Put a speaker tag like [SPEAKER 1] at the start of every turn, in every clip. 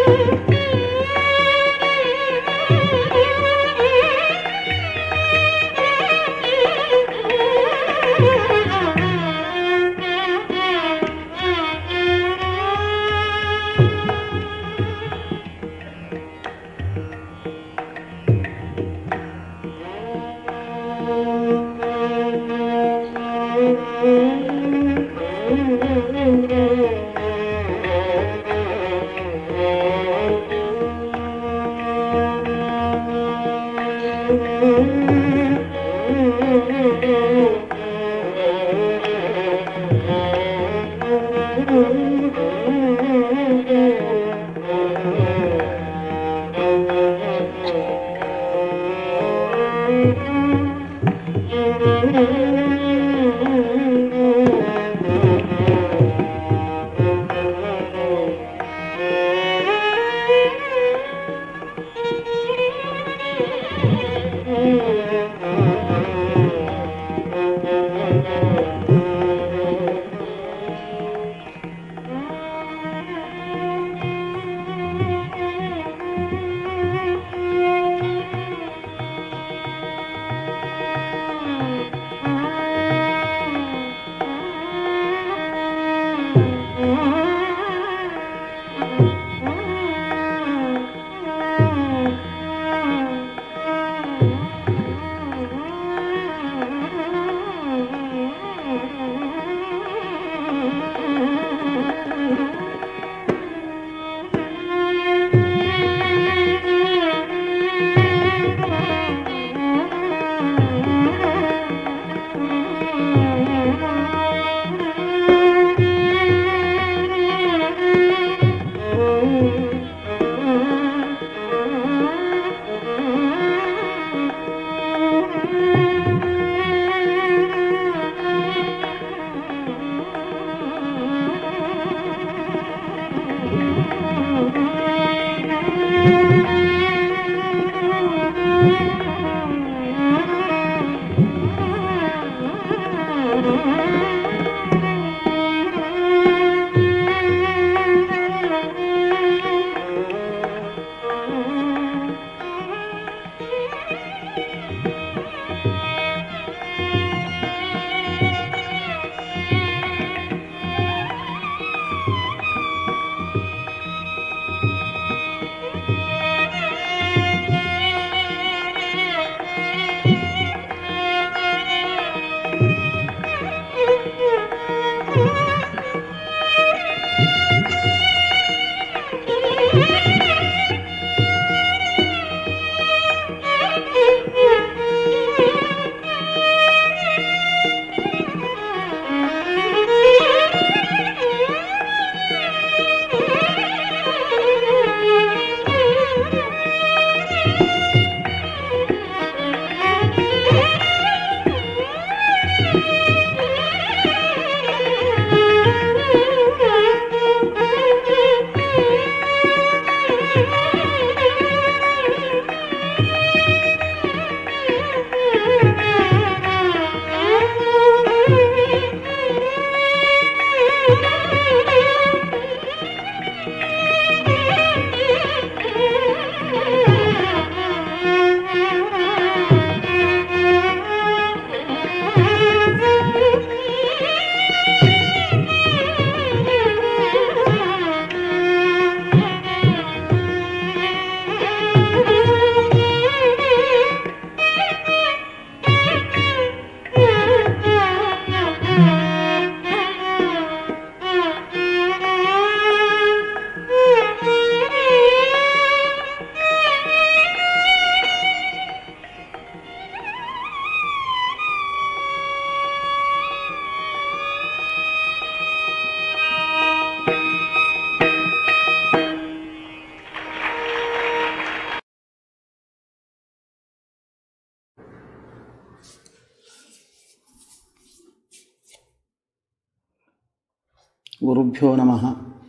[SPEAKER 1] गुरुभ्यो नमः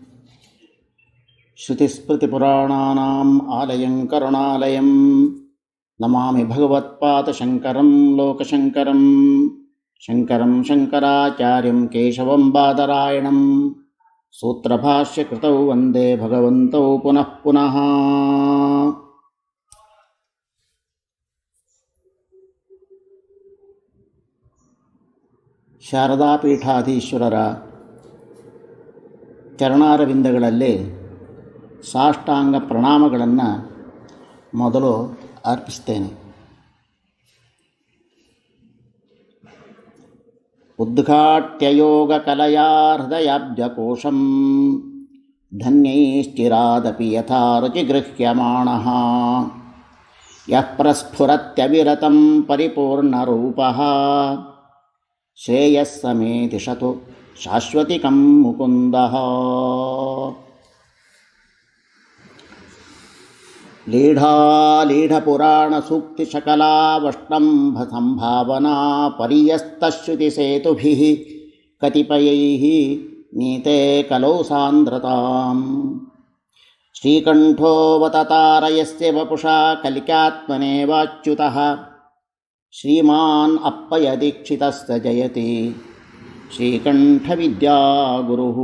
[SPEAKER 1] श्रुतिस्मृतिपुराणानाम् आलयं करुणालयं नमामि भगवत्पादशङ्करं लोकशङ्करं शङ्करं शङ्कराचार्यं केशवं बादरायणं सूत्रभाष्यकृतौ वन्दे भगवन्तौ पुनः पुनः ಶಾರದಾ ಪೀಠಾಧೀಶ್ವರರ ಚರಣಾರವಿಂದಗಳಲ್ಲಿ ಸಾಷ್ಟಾಂಗ ಪ್ರಣಾಮಗಳನ್ನು ಮೊದಲು ಅರ್ಪಿಸ್ತೇನೆ ಉದ್ಘಾಟ್ಯಯೋಗಕಲಯಾ ಹೃದಯಾಬ್ಜಕೋಶಂ ಧನ್ಯೈಶ್ಚಿರಾದಪಿ ಯಥಾ ರುಚಿಗೃಹ್ಯಮಾಣः ಯಃ ಪ್ರಸ್ಫುರತ್ಯವಿರतं ಪರಿಪೂರ್ಣरूपः ಶ್ರೇಯಸ್ಸಮೇ ದಿಶತು ಶಾಶ್ವತಿಕಂ ಮುಕುಂದಃ लीढालीढपुराणसूक्तिशकलावष्टम्भसम्भावना पर्यस्तश्रुतिसेतुभिः कतिपयैः नीते कलौ सान्द्रताम् श्रीकण्ठोऽवततारयस्य वपुषा कलिकात्मनेवाच्युतः श्रीमान् अप्पयदीक्षितस्य जयति श्रीकण्ठविद्यागुरुः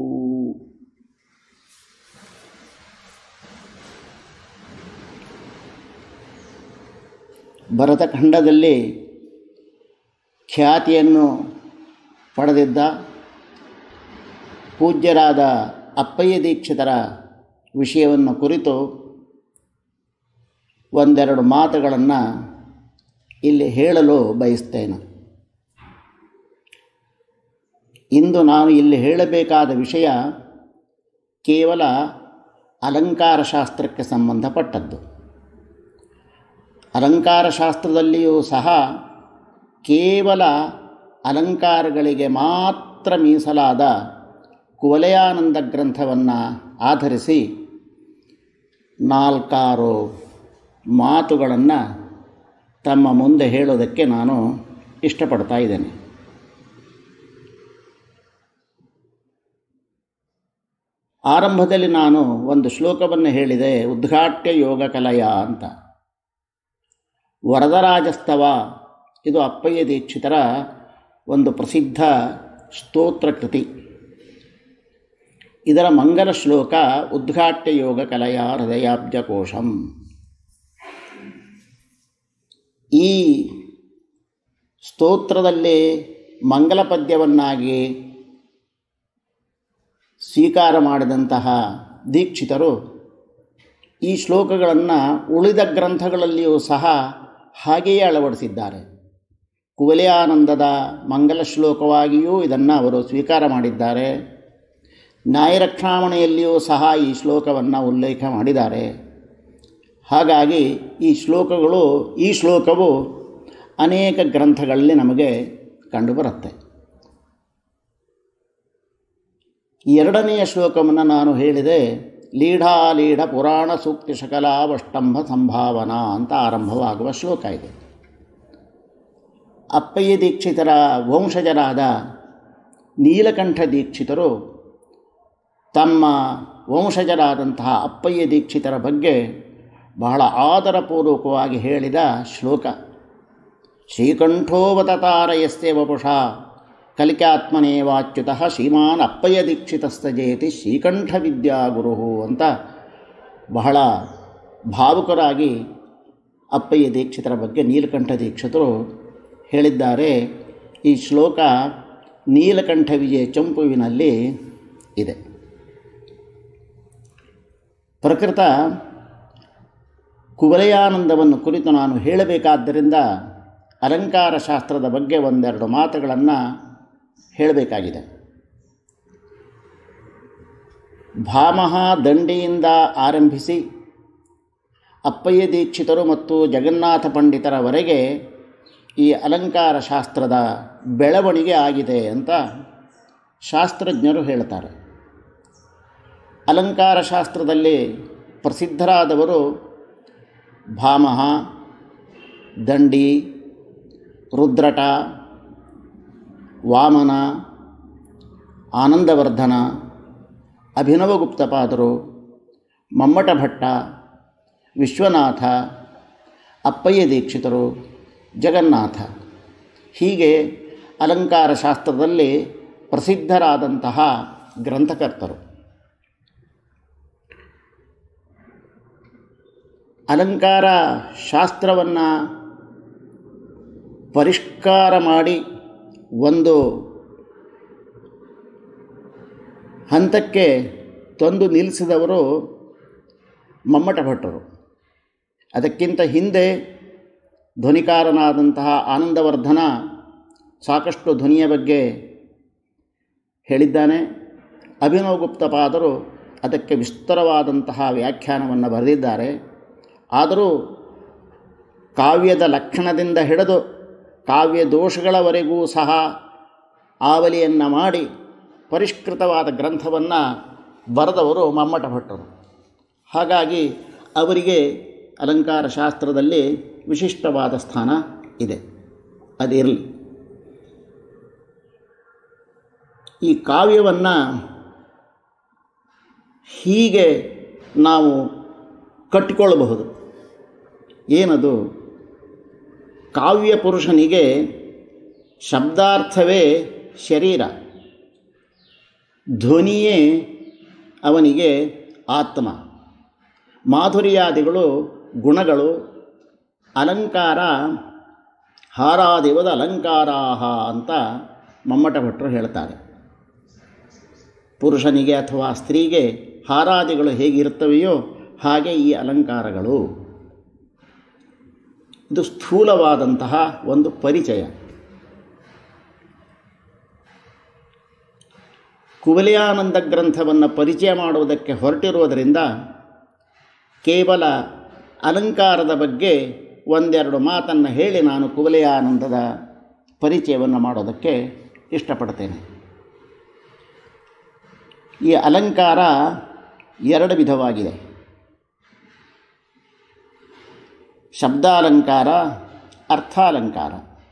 [SPEAKER 1] ಭರತಖಂಡದಲ್ಲಿ ಖ್ಯಾತಿಯನ್ನು ಪಡೆದಿದ್ದ ಪೂಜ್ಯರಾದ ಅಪ್ಪಯ್ಯ ದೀಕ್ಷಿತರ ವಿಷಯವನ್ನು ಕುರಿತು ಒಂದೆರಡು ಮಾತುಗಳನ್ನು ಇಲ್ಲಿ ಹೇಳಲು ಬಯಸ್ತೇನೆ ಇಂದು ನಾನು ಇಲ್ಲಿ ಹೇಳಬೇಕಾದ ವಿಷಯ ಕೇವಲ ಅಲಂಕಾರ ಶಾಸ್ತ್ರಕ್ಕೆ ಸಂಬಂಧಪಟ್ಟದ್ದು ಅಲಂಕಾರ ಶಾಸ್ತ್ರದಲ್ಲಿಯೂ ಸಹ ಕೇವಲ ಅಲಂಕಾರಗಳಿಗೆ ಮಾತ್ರ ಮೀಸಲಾದ ಕುವಲಯಾನಂದ ಗ್ರಂಥವನ್ನು ಆಧರಿಸಿ ನಾಲ್ಕಾರು ಮಾತುಗಳನ್ನು ತಮ್ಮ ಮುಂದೆ ಹೇಳೋದಕ್ಕೆ ನಾನು ಇಷ್ಟಪಡ್ತಾ ಇದ್ದೇನೆ ಆರಂಭದಲ್ಲಿ ನಾನು ಒಂದು ಶ್ಲೋಕವನ್ನು ಹೇಳಿದೆ ಉದ್ಘಾಟ್ಯ ಯೋಗ ಕಲಯ ಅಂತ ವರದರಾಜಸ್ತವ ಇದು ಅಪ್ಪಯ್ಯ ದೀಕ್ಷಿತರ ಒಂದು ಪ್ರಸಿದ್ಧ ಸ್ತೋತ್ರ ಕೃತಿ ಇದರ ಮಂಗಲ ಶ್ಲೋಕ ಉದ್ಘಾಟ್ಯ ಯೋಗ ಕಲಯ ಹೃದಯಾಬ್ಜಕೋಶಂ ಈ ಸ್ತೋತ್ರದಲ್ಲಿ ಮಂಗಲ ಪದ್ಯವನ್ನಾಗಿ ಸ್ವೀಕಾರ ಮಾಡಿದಂತಹ ದೀಕ್ಷಿತರು ಈ ಶ್ಲೋಕಗಳನ್ನು ಉಳಿದ ಗ್ರಂಥಗಳಲ್ಲಿಯೂ ಸಹ ಹಾಗೆಯೇ ಅಳವಡಿಸಿದ್ದಾರೆ ಕುವಲಯಾನಂದದ ಮಂಗಲ ಶ್ಲೋಕವಾಗಿಯೂ ಇದನ್ನು ಅವರು ಸ್ವೀಕಾರ ಮಾಡಿದ್ದಾರೆ ನ್ಯಾಯರಕ್ಷಾಮಣೆಯಲ್ಲಿಯೂ ಸಹ ಈ ಶ್ಲೋಕವನ್ನು ಉಲ್ಲೇಖ ಮಾಡಿದ್ದಾರೆ ಹಾಗಾಗಿ ಈ ಶ್ಲೋಕಗಳು ಈ ಶ್ಲೋಕವು ಅನೇಕ ಗ್ರಂಥಗಳಲ್ಲಿ ನಮಗೆ ಕಂಡುಬರುತ್ತೆ ಎರಡನೆಯ ಶ್ಲೋಕವನ್ನು ನಾನು ಹೇಳಿದೆ ಲೀಢಾಲೀಢ ಪುರಾಣ ಸೂಕ್ತಿ ಶಕಲಾವಷ್ಟಂಭ ಸಂಭಾವನಾ ಅಂತ ಆರಂಭವಾಗುವ ಶ್ಲೋಕ ಇದೆ ಅಪ್ಪಯ್ಯ ದೀಕ್ಷಿತರ ವಂಶಜರಾದ ನೀಲಕಂಠ ದೀಕ್ಷಿತರು ತಮ್ಮ ವಂಶಜರಾದಂತಹ ಅಪ್ಪಯ್ಯ ದೀಕ್ಷಿತರ ಬಗ್ಗೆ ಬಹಳ ಆದರಪೂರ್ವಕವಾಗಿ ಹೇಳಿದ ಶ್ಲೋಕ ಶ್ರೀಕಂಠೋವತಾರಯಸ್ಯ ವಪುಷ ಕಲಿಕಾತ್ಮನೇವಾಚ್ಯುತ ಶ್ರೀಮಾನ್ ಅಪ್ಪಯ್ಯ ದೀಕ್ಷಿತಸ್ತಜೇತಿ ಶ್ರೀಕಂಠ ವಿದ್ಯಾಗುರು ಅಂತ ಬಹಳ ಭಾವುಕರಾಗಿ ಅಪ್ಪಯ್ಯ ದೀಕ್ಷಿತರ ಬಗ್ಗೆ ನೀಲಕಂಠ ದೀಕ್ಷಿತರು ಹೇಳಿದ್ದಾರೆ ಈ ಶ್ಲೋಕ ನೀಲಕಂಠ ವಿಜಯ ಚಂಪುವಿನಲ್ಲಿ ಇದೆ ಪ್ರಕೃತ ಕುವಲಯಾನಂದವನ್ನು ಕುರಿತು ನಾನು ಹೇಳಬೇಕಾದ್ದರಿಂದ ಅಲಂಕಾರ ಶಾಸ್ತ್ರದ ಬಗ್ಗೆ ಒಂದೆರಡು ಮಾತುಗಳನ್ನು ಹೇಳಬೇಕಾಗಿದೆ ಭಾಮಹ ದಂಡಿಯಿಂದ ಆರಂಭಿಸಿ ಅಪ್ಪಯ್ಯ ದೀಕ್ಷಿತರು ಮತ್ತು ಜಗನ್ನಾಥ ಪಂಡಿತರವರೆಗೆ ಈ ಅಲಂಕಾರ ಶಾಸ್ತ್ರದ ಬೆಳವಣಿಗೆ ಆಗಿದೆ ಅಂತ ಶಾಸ್ತ್ರಜ್ಞರು ಹೇಳ್ತಾರೆ ಅಲಂಕಾರ ಶಾಸ್ತ್ರದಲ್ಲಿ ಪ್ರಸಿದ್ಧರಾದವರು ಭಾಮಹ ದಂಡಿ ರುದ್ರಟ ವಾಮನ ಆನಂದವರ್ಧನ ಅಭಿನವಗುಪ್ತಪಾದರು ಮಮ್ಮಟ ಭಟ್ಟ ವಿಶ್ವನಾಥ ಅಪ್ಪಯ್ಯ ದೀಕ್ಷಿತರು ಜಗನ್ನಾಥ ಹೀಗೆ ಅಲಂಕಾರ ಶಾಸ್ತ್ರದಲ್ಲಿ ಪ್ರಸಿದ್ಧರಾದಂತಹ ಗ್ರಂಥಕರ್ತರು ಅಲಂಕಾರ ಶಾಸ್ತ್ರವನ್ನು ಪರಿಷ್ಕಾರ ಮಾಡಿ ಒಂದು ಹಂತಕ್ಕೆ ತಂದು ನಿಲ್ಲಿಸಿದವರು ಮಮ್ಮಟ ಭಟ್ಟರು ಅದಕ್ಕಿಂತ ಹಿಂದೆ ಧ್ವನಿಕಾರನಾದಂತಹ ಆನಂದವರ್ಧನ ಸಾಕಷ್ಟು ಧ್ವನಿಯ ಬಗ್ಗೆ ಹೇಳಿದ್ದಾನೆ ಅಭಿನವ್ ಗುಪ್ತಪಾದರು ಅದಕ್ಕೆ ವಿಸ್ತಾರವಾದಂತಹ ವ್ಯಾಖ್ಯಾನವನ್ನು ಬರೆದಿದ್ದಾರೆ ಆದರೂ ಕಾವ್ಯದ ಲಕ್ಷಣದಿಂದ ಹಿಡಿದು ಕಾವ್ಯ ದೋಷಗಳವರೆಗೂ ಸಹ ಆವಲಿಯನ್ನು ಮಾಡಿ ಪರಿಷ್ಕೃತವಾದ ಗ್ರಂಥವನ್ನು ಬರೆದವರು ಮಮ್ಮಟ ಭಟ್ಟರು ಹಾಗಾಗಿ ಅವರಿಗೆ ಅಲಂಕಾರ ಶಾಸ್ತ್ರದಲ್ಲಿ ವಿಶಿಷ್ಟವಾದ ಸ್ಥಾನ ಇದೆ ಅದಿರಲಿ ಈ ಕಾವ್ಯವನ್ನು ಹೀಗೆ ನಾವು ಕಟ್ಟಿಕೊಳ್ಳಬಹುದು ಏನದು ಕಾವ್ಯ ಪುರುಷನಿಗೆ ಶಬ್ದಾರ್ಥವೇ ಶರೀರ ಧ್ವನಿಯೇ ಅವನಿಗೆ ಆತ್ಮ ಮಾಧುರ್ಯಾದಿಗಳು ಗುಣಗಳು ಅಲಂಕಾರ ಹಾರಾದಿವದ ಅಲಂಕಾರಾಹ ಅಂತ ಮಮ್ಮಟ ಭಟ್ರು ಹೇಳ್ತಾರೆ ಪುರುಷನಿಗೆ ಅಥವಾ ಸ್ತ್ರೀಗೆ ಹಾರಾದಿಗಳು ಹೇಗಿರ್ತವೆಯೋ ಹಾಗೆ ಈ ಅಲಂಕಾರಗಳು ಇದು ಸ್ಥೂಲವಾದಂತಹ ಒಂದು ಪರಿಚಯ ಕುವಲಯಾನಂದ ಗ್ರಂಥವನ್ನು ಪರಿಚಯ ಮಾಡುವುದಕ್ಕೆ ಹೊರಟಿರುವುದರಿಂದ ಕೇವಲ ಅಲಂಕಾರದ ಬಗ್ಗೆ ಒಂದೆರಡು ಮಾತನ್ನು ಹೇಳಿ ನಾನು ಕುವಲಯಾನಂದದ ಪರಿಚಯವನ್ನು ಮಾಡೋದಕ್ಕೆ ಇಷ್ಟಪಡ್ತೇನೆ ಈ ಅಲಂಕಾರ ಎರಡು ವಿಧವಾಗಿದೆ ಶಬ್ದಾಲಂಕಾರ ಅರ್ಥಾಲಂಕಾರ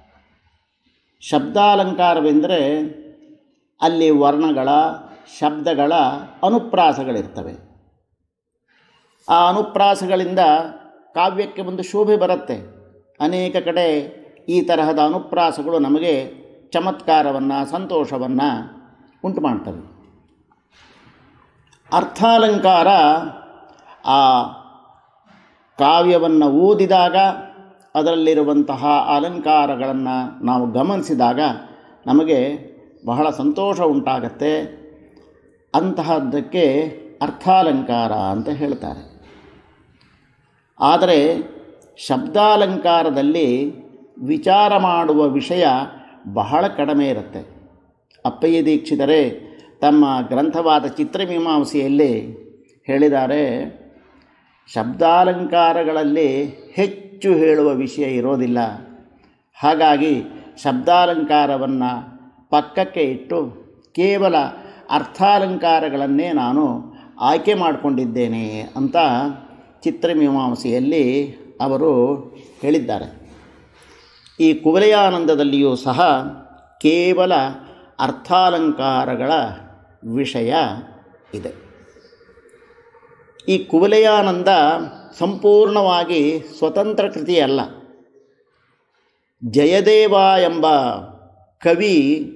[SPEAKER 1] ಶಬ್ದಾಲಂಕಾರವೆಂದರೆ ಅಲ್ಲಿ ವರ್ಣಗಳ ಶಬ್ದಗಳ ಅನುಪ್ರಾಸಗಳಿರ್ತವೆ ಆ ಅನುಪ್ರಾಸಗಳಿಂದ ಕಾವ್ಯಕ್ಕೆ ಒಂದು ಶೋಭೆ ಬರುತ್ತೆ ಅನೇಕ ಕಡೆ ಈ ತರಹದ ಅನುಪ್ರಾಸಗಳು ನಮಗೆ ಚಮತ್ಕಾರವನ್ನು ಸಂತೋಷವನ್ನು ಉಂಟು ಮಾಡ್ತವೆ ಅರ್ಥಾಲಂಕಾರ ಆ ಕಾವ್ಯವನ್ನು ಓದಿದಾಗ ಅದರಲ್ಲಿರುವಂತಹ ಅಲಂಕಾರಗಳನ್ನು ನಾವು ಗಮನಿಸಿದಾಗ ನಮಗೆ ಬಹಳ ಸಂತೋಷ ಉಂಟಾಗತ್ತೆ ಅಂತಹದ್ದಕ್ಕೆ ಅರ್ಥಾಲಂಕಾರ ಅಂತ ಹೇಳ್ತಾರೆ ಆದರೆ ಶಬ್ದಾಲಂಕಾರದಲ್ಲಿ ವಿಚಾರ ಮಾಡುವ ವಿಷಯ ಬಹಳ ಕಡಿಮೆ ಇರುತ್ತೆ ಅಪ್ಪಯ್ಯ ದೀಕ್ಷಿತರೇ ತಮ್ಮ ಗ್ರಂಥವಾದ ಚಿತ್ರಮೀಮಾಂಸೆಯಲ್ಲಿ ಹೇಳಿದ್ದಾರೆ ಶಬ್ದಾಲಂಕಾರಗಳಲ್ಲಿ ಹೆಚ್ಚು ಹೇಳುವ ವಿಷಯ ಇರೋದಿಲ್ಲ ಹಾಗಾಗಿ ಶಬ್ದಾಲಂಕಾರವನ್ನು ಪಕ್ಕಕ್ಕೆ ಇಟ್ಟು ಕೇವಲ ಅರ್ಥಾಲಂಕಾರಗಳನ್ನೇ ನಾನು ಆಯ್ಕೆ ಮಾಡಿಕೊಂಡಿದ್ದೇನೆ ಅಂತ ಚಿತ್ರಮೀಮಾಂಸೆಯಲ್ಲಿ ಅವರು ಹೇಳಿದ್ದಾರೆ ಈ ಕುವಲಯಾನಂದದಲ್ಲಿಯೂ ಸಹ ಕೇವಲ ಅರ್ಥಾಲಂಕಾರಗಳ ವಿಷಯ ಇದೆ ಈ ಕುವಲಯಾನಂದ ಸಂಪೂರ್ಣವಾಗಿ ಸ್ವತಂತ್ರ ಕೃತಿಯಲ್ಲ ಜಯದೇವ ಎಂಬ ಕವಿ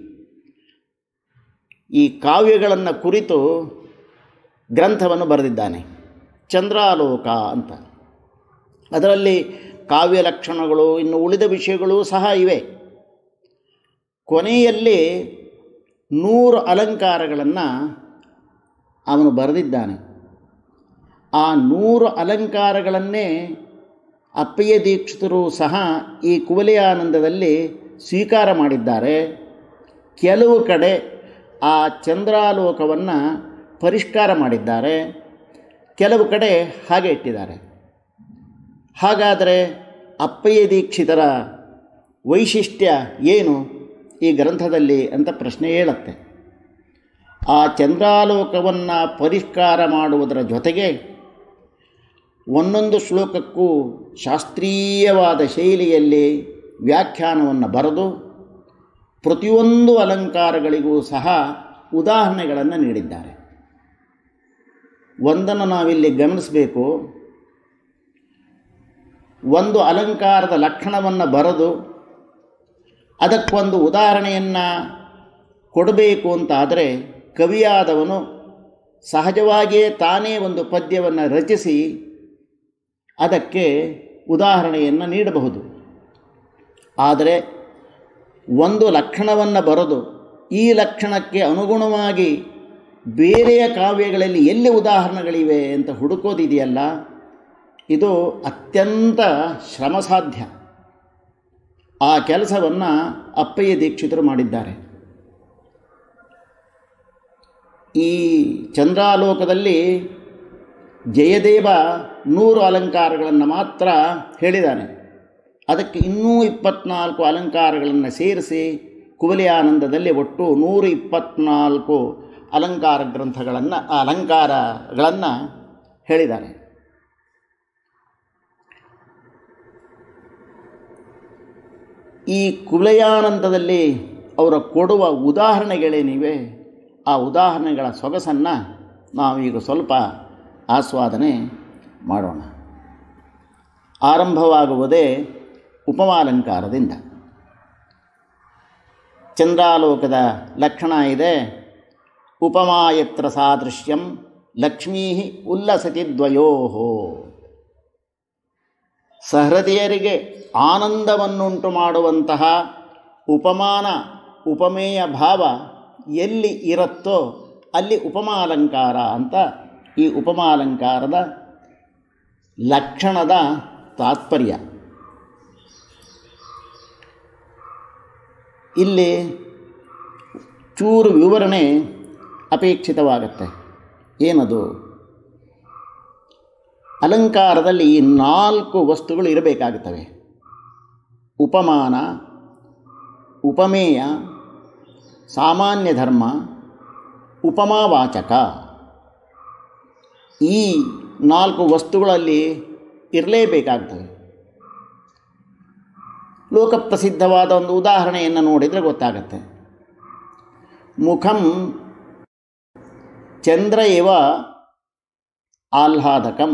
[SPEAKER 1] ಈ ಕಾವ್ಯಗಳನ್ನು ಕುರಿತು ಗ್ರಂಥವನ್ನು ಬರೆದಿದ್ದಾನೆ ಚಂದ್ರಾಲೋಕ ಅಂತ ಅದರಲ್ಲಿ ಕಾವ್ಯ ಲಕ್ಷಣಗಳು ಇನ್ನು ಉಳಿದ ವಿಷಯಗಳು ಸಹ ಇವೆ ಕೊನೆಯಲ್ಲಿ ನೂರು ಅಲಂಕಾರಗಳನ್ನು ಅವನು ಬರೆದಿದ್ದಾನೆ ಆ ನೂರು ಅಲಂಕಾರಗಳನ್ನೇ ಅಪ್ಪಯ್ಯ ದೀಕ್ಷಿತರು ಸಹ ಈ ಕುವಲಯಾನಂದದಲ್ಲಿ ಸ್ವೀಕಾರ ಮಾಡಿದ್ದಾರೆ ಕೆಲವು ಕಡೆ ಆ ಚಂದ್ರಾಲೋಕವನ್ನು ಪರಿಷ್ಕಾರ ಮಾಡಿದ್ದಾರೆ ಕೆಲವು ಕಡೆ ಹಾಗೆ ಇಟ್ಟಿದ್ದಾರೆ ಹಾಗಾದರೆ ಅಪ್ಪಯ್ಯ ದೀಕ್ಷಿತರ ವೈಶಿಷ್ಟ್ಯ ಏನು ಈ ಗ್ರಂಥದಲ್ಲಿ ಅಂತ ಪ್ರಶ್ನೆ ಹೇಳುತ್ತೆ ಆ ಚಂದ್ರಾಲೋಕವನ್ನು ಪರಿಷ್ಕಾರ ಮಾಡುವುದರ ಜೊತೆಗೆ ಒಂದೊಂದು ಶ್ಲೋಕಕ್ಕೂ ಶಾಸ್ತ್ರೀಯವಾದ ಶೈಲಿಯಲ್ಲಿ ವ್ಯಾಖ್ಯಾನವನ್ನು ಬರೆದು ಪ್ರತಿಯೊಂದು ಅಲಂಕಾರಗಳಿಗೂ ಸಹ ಉದಾಹರಣೆಗಳನ್ನು ನೀಡಿದ್ದಾರೆ ಒಂದನ್ನು ನಾವಿಲ್ಲಿ ಗಮನಿಸಬೇಕು ಒಂದು ಅಲಂಕಾರದ ಲಕ್ಷಣವನ್ನು ಬರೆದು ಅದಕ್ಕೊಂದು ಉದಾಹರಣೆಯನ್ನು ಕೊಡಬೇಕು ಅಂತಾದರೆ ಕವಿಯಾದವನು ಸಹಜವಾಗಿಯೇ ತಾನೇ ಒಂದು ಪದ್ಯವನ್ನು ರಚಿಸಿ ಅದಕ್ಕೆ ಉದಾಹರಣೆಯನ್ನು ನೀಡಬಹುದು ಆದರೆ ಒಂದು ಲಕ್ಷಣವನ್ನು ಬರೆದು ಈ ಲಕ್ಷಣಕ್ಕೆ ಅನುಗುಣವಾಗಿ ಬೇರೆಯ ಕಾವ್ಯಗಳಲ್ಲಿ ಎಲ್ಲಿ ಉದಾಹರಣೆಗಳಿವೆ ಅಂತ ಹುಡುಕೋದಿದೆಯಲ್ಲ ಇದು ಅತ್ಯಂತ ಶ್ರಮಸಾಧ್ಯ ಆ ಕೆಲಸವನ್ನು ಅಪ್ಪಯ್ಯ ದೀಕ್ಷಿತರು ಮಾಡಿದ್ದಾರೆ ಈ ಚಂದ್ರಾಲೋಕದಲ್ಲಿ ಜಯದೇವ ನೂರು ಅಲಂಕಾರಗಳನ್ನು ಮಾತ್ರ ಹೇಳಿದ್ದಾನೆ ಅದಕ್ಕೆ ಇನ್ನೂ ಇಪ್ಪತ್ನಾಲ್ಕು ಅಲಂಕಾರಗಳನ್ನು ಸೇರಿಸಿ ಕುವಲಿ ಆನಂದದಲ್ಲಿ ಒಟ್ಟು ನೂರು ಇಪ್ಪತ್ನಾಲ್ಕು ಅಲಂಕಾರ ಗ್ರಂಥಗಳನ್ನು ಅಲಂಕಾರಗಳನ್ನು ಹೇಳಿದ್ದಾರೆ ಈ ಕುವಲಯಾನಂದದಲ್ಲಿ ಅವರ ಕೊಡುವ ಉದಾಹರಣೆಗಳೇನಿವೆ ಆ ಉದಾಹರಣೆಗಳ ಸೊಗಸನ್ನು ನಾವೀಗ ಸ್ವಲ್ಪ ಆಸ್ವಾದನೆ ಮಾಡೋಣ ಆರಂಭವಾಗುವುದೇ ಉಪಮಾಲಂಕಾರದಿಂದ ಚಂದ್ರಾಲೋಕದ ಲಕ್ಷಣ ಇದೆ ಉಪಮಾಯತ್ರ ಸಾದೃಶ್ಯಂ ಲಕ್ಷ್ಮೀ ಉಲ್ಲಸತಿ ದ್ವಯೋ ಸಹೃದಯರಿಗೆ ಆನಂದವನ್ನುಂಟು ಮಾಡುವಂತಹ ಉಪಮಾನ ಉಪಮೇಯ ಭಾವ ಎಲ್ಲಿ ಇರುತ್ತೋ ಅಲ್ಲಿ ಉಪಮಾಲಂಕಾರ ಅಂತ ಈ ಉಪಮಾಲಂಕಾರದ ಲಕ್ಷಣದ ತಾತ್ಪರ್ಯ ಇಲ್ಲಿ ಚೂರು ವಿವರಣೆ ಅಪೇಕ್ಷಿತವಾಗತ್ತೆ ಏನದು ಅಲಂಕಾರದಲ್ಲಿ ಈ ನಾಲ್ಕು ವಸ್ತುಗಳು ಇರಬೇಕಾಗುತ್ತವೆ ಉಪಮಾನ ಉಪಮೇಯ ಸಾಮಾನ್ಯ ಧರ್ಮ ಉಪಮಾವಾಚಕ ಈ ನಾಲ್ಕು ವಸ್ತುಗಳಲ್ಲಿ ಇರಲೇಬೇಕಾಗ್ತವೆ ಲೋಕಪ್ರಸಿದ್ಧವಾದ ಒಂದು ಉದಾಹರಣೆಯನ್ನು ನೋಡಿದರೆ ಗೊತ್ತಾಗತ್ತೆ ಮುಖಂ ಚಂದ್ರ ಇವ ಆಹ್ಲಾದಕಂ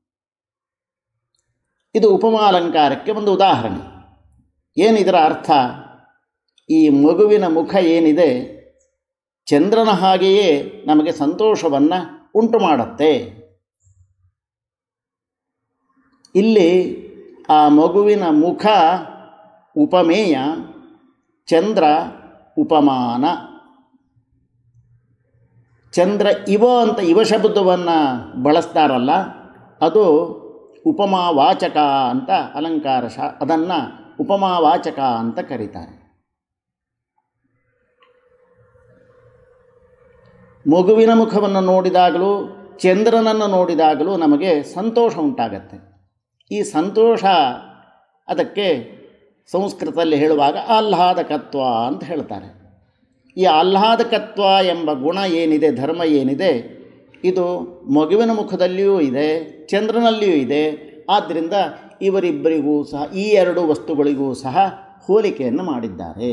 [SPEAKER 1] ಇದು ಉಪಮಾಲಂಕಾರಕ್ಕೆ ಒಂದು ಉದಾಹರಣೆ ಏನಿದರ ಅರ್ಥ ಈ ಮಗುವಿನ ಮುಖ ಏನಿದೆ ಚಂದ್ರನ ಹಾಗೆಯೇ ನಮಗೆ ಸಂತೋಷವನ್ನು ಉಂಟು ಮಾಡುತ್ತೆ ಇಲ್ಲಿ ಆ ಮಗುವಿನ ಮುಖ ಉಪಮೇಯ ಚಂದ್ರ ಉಪಮಾನ ಚಂದ್ರ ಇವ ಅಂತ ಇವ ಶಬ್ದವನ್ನು ಬಳಸ್ತಾರಲ್ಲ ಅದು ಉಪಮಾವಾಚಕ ಅಂತ ಅಲಂಕಾರ ಶಾ ಅದನ್ನು ಉಪಮಾವಾಚಕ ಅಂತ ಕರೀತಾರೆ ಮಗುವಿನ ಮುಖವನ್ನು ನೋಡಿದಾಗಲೂ ಚಂದ್ರನನ್ನು ನೋಡಿದಾಗಲೂ ನಮಗೆ ಸಂತೋಷ ಉಂಟಾಗತ್ತೆ ಈ ಸಂತೋಷ ಅದಕ್ಕೆ ಸಂಸ್ಕೃತದಲ್ಲಿ ಹೇಳುವಾಗ ಆಹ್ಲಾದಕತ್ವ ಅಂತ ಹೇಳ್ತಾರೆ ಈ ಆಹ್ಲಾದಕತ್ವ ಎಂಬ ಗುಣ ಏನಿದೆ ಧರ್ಮ ಏನಿದೆ ಇದು ಮಗುವಿನ ಮುಖದಲ್ಲಿಯೂ ಇದೆ ಚಂದ್ರನಲ್ಲಿಯೂ ಇದೆ ಆದ್ದರಿಂದ ಇವರಿಬ್ಬರಿಗೂ ಸಹ ಈ ಎರಡು ವಸ್ತುಗಳಿಗೂ ಸಹ ಹೋಲಿಕೆಯನ್ನು ಮಾಡಿದ್ದಾರೆ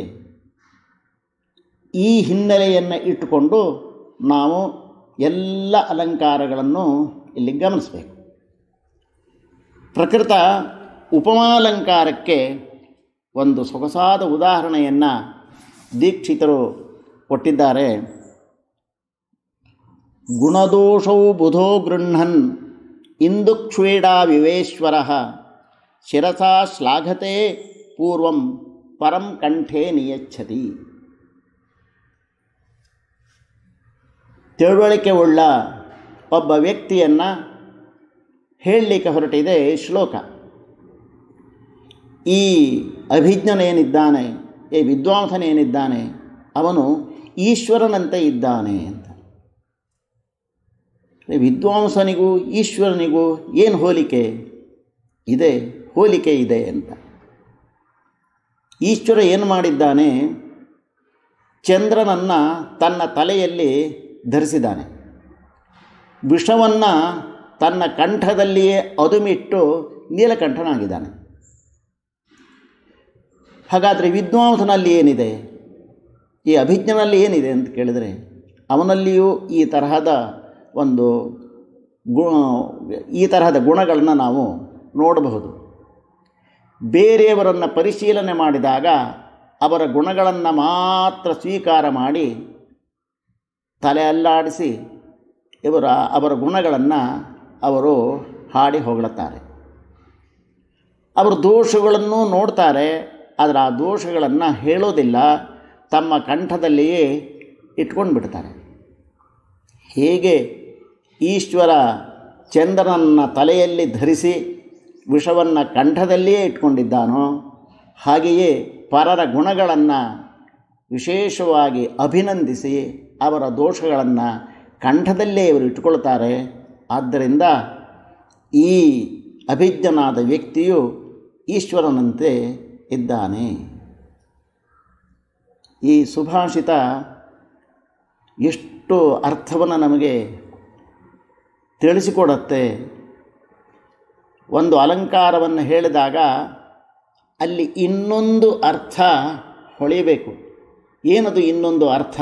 [SPEAKER 1] ಈ ಹಿನ್ನೆಲೆಯನ್ನು ಇಟ್ಟುಕೊಂಡು ನಾವು ಎಲ್ಲ ಅಲಂಕಾರಗಳನ್ನು ಇಲ್ಲಿ ಗಮನಿಸಬೇಕು ಪ್ರಕೃತ ಉಪಮಾಲಂಕಾರಕ್ಕೆ ಒಂದು ಸೊಗಸಾದ ಉದಾಹರಣೆಯನ್ನು ದೀಕ್ಷಿತರು ಕೊಟ್ಟಿದ್ದಾರೆ ಗುಣದೋಷೌ ಬುಧೋ ಗೃಹನ್ ಇಂದುಕ್ಷೇಡಾ ವಿವೇಶ್ವರ ಶಿರಸಾ ಶ್ಲಾಘತೆ ಪೂರ್ವಂ ಪರಂ ಕಂಠೆ ನಿಯಚ್ಛತಿ ತಿಳುವಳಿಕೆ ಉಳ್ಳ ಒಬ್ಬ ವ್ಯಕ್ತಿಯನ್ನು ಹೇಳಲಿಕ್ಕೆ ಹೊರಟಿದೆ ಶ್ಲೋಕ ಈ ಅಭಿಜ್ಞನೇನಿದ್ದಾನೆ ಈ ವಿದ್ವಾಂಸನೇನಿದ್ದಾನೆ ಅವನು ಈಶ್ವರನಂತೆ ಇದ್ದಾನೆ ಅಂತ ವಿದ್ವಾಂಸನಿಗೂ ಈಶ್ವರನಿಗೂ ಏನು ಹೋಲಿಕೆ ಇದೆ ಹೋಲಿಕೆ ಇದೆ ಅಂತ ಈಶ್ವರ ಏನು ಮಾಡಿದ್ದಾನೆ ಚಂದ್ರನನ್ನು ತನ್ನ ತಲೆಯಲ್ಲಿ ಧರಿಸಿದ್ದಾನೆ ವಿಷವನ್ನು ತನ್ನ ಕಂಠದಲ್ಲಿಯೇ ಅದುಮಿಟ್ಟು ನೀಲಕಂಠನಾಗಿದ್ದಾನೆ ಹಾಗಾದರೆ ವಿದ್ವಾಂಸನಲ್ಲಿ ಏನಿದೆ ಈ ಅಭಿಜ್ಞನಲ್ಲಿ ಏನಿದೆ ಅಂತ ಕೇಳಿದರೆ ಅವನಲ್ಲಿಯೂ ಈ ತರಹದ ಒಂದು ಗು ಈ ತರಹದ ಗುಣಗಳನ್ನು ನಾವು ನೋಡಬಹುದು ಬೇರೆಯವರನ್ನು ಪರಿಶೀಲನೆ ಮಾಡಿದಾಗ ಅವರ ಗುಣಗಳನ್ನು ಮಾತ್ರ ಸ್ವೀಕಾರ ಮಾಡಿ ತಲೆ ಅಲ್ಲಾಡಿಸಿ ಇವರ ಅವರ ಗುಣಗಳನ್ನು ಅವರು ಹಾಡಿ ಹೊಗಳುತ್ತಾರೆ ಅವರು ದೋಷಗಳನ್ನು ನೋಡ್ತಾರೆ ಆದರೆ ಆ ದೋಷಗಳನ್ನು ಹೇಳೋದಿಲ್ಲ ತಮ್ಮ ಕಂಠದಲ್ಲಿಯೇ ಇಟ್ಕೊಂಡು ಬಿಡ್ತಾರೆ ಹೇಗೆ ಈಶ್ವರ ಚಂದ್ರನನ್ನು ತಲೆಯಲ್ಲಿ ಧರಿಸಿ ವಿಷವನ್ನು ಕಂಠದಲ್ಲಿಯೇ ಇಟ್ಕೊಂಡಿದ್ದಾನೋ ಹಾಗೆಯೇ ಪರರ ಗುಣಗಳನ್ನು ವಿಶೇಷವಾಗಿ ಅಭಿನಂದಿಸಿ ಅವರ ದೋಷಗಳನ್ನು ಕಂಠದಲ್ಲೇ ಇವರು ಇಟ್ಕೊಳ್ತಾರೆ ಆದ್ದರಿಂದ ಈ ಅಭಿಜ್ಞನಾದ ವ್ಯಕ್ತಿಯು ಈಶ್ವರನಂತೆ ಇದ್ದಾನೆ ಈ ಸುಭಾಷಿತ ಎಷ್ಟು ಅರ್ಥವನ್ನು ನಮಗೆ ತಿಳಿಸಿಕೊಡುತ್ತೆ ಒಂದು ಅಲಂಕಾರವನ್ನು ಹೇಳಿದಾಗ ಅಲ್ಲಿ ಇನ್ನೊಂದು ಅರ್ಥ ಹೊಳೆಯಬೇಕು ಏನದು ಇನ್ನೊಂದು ಅರ್ಥ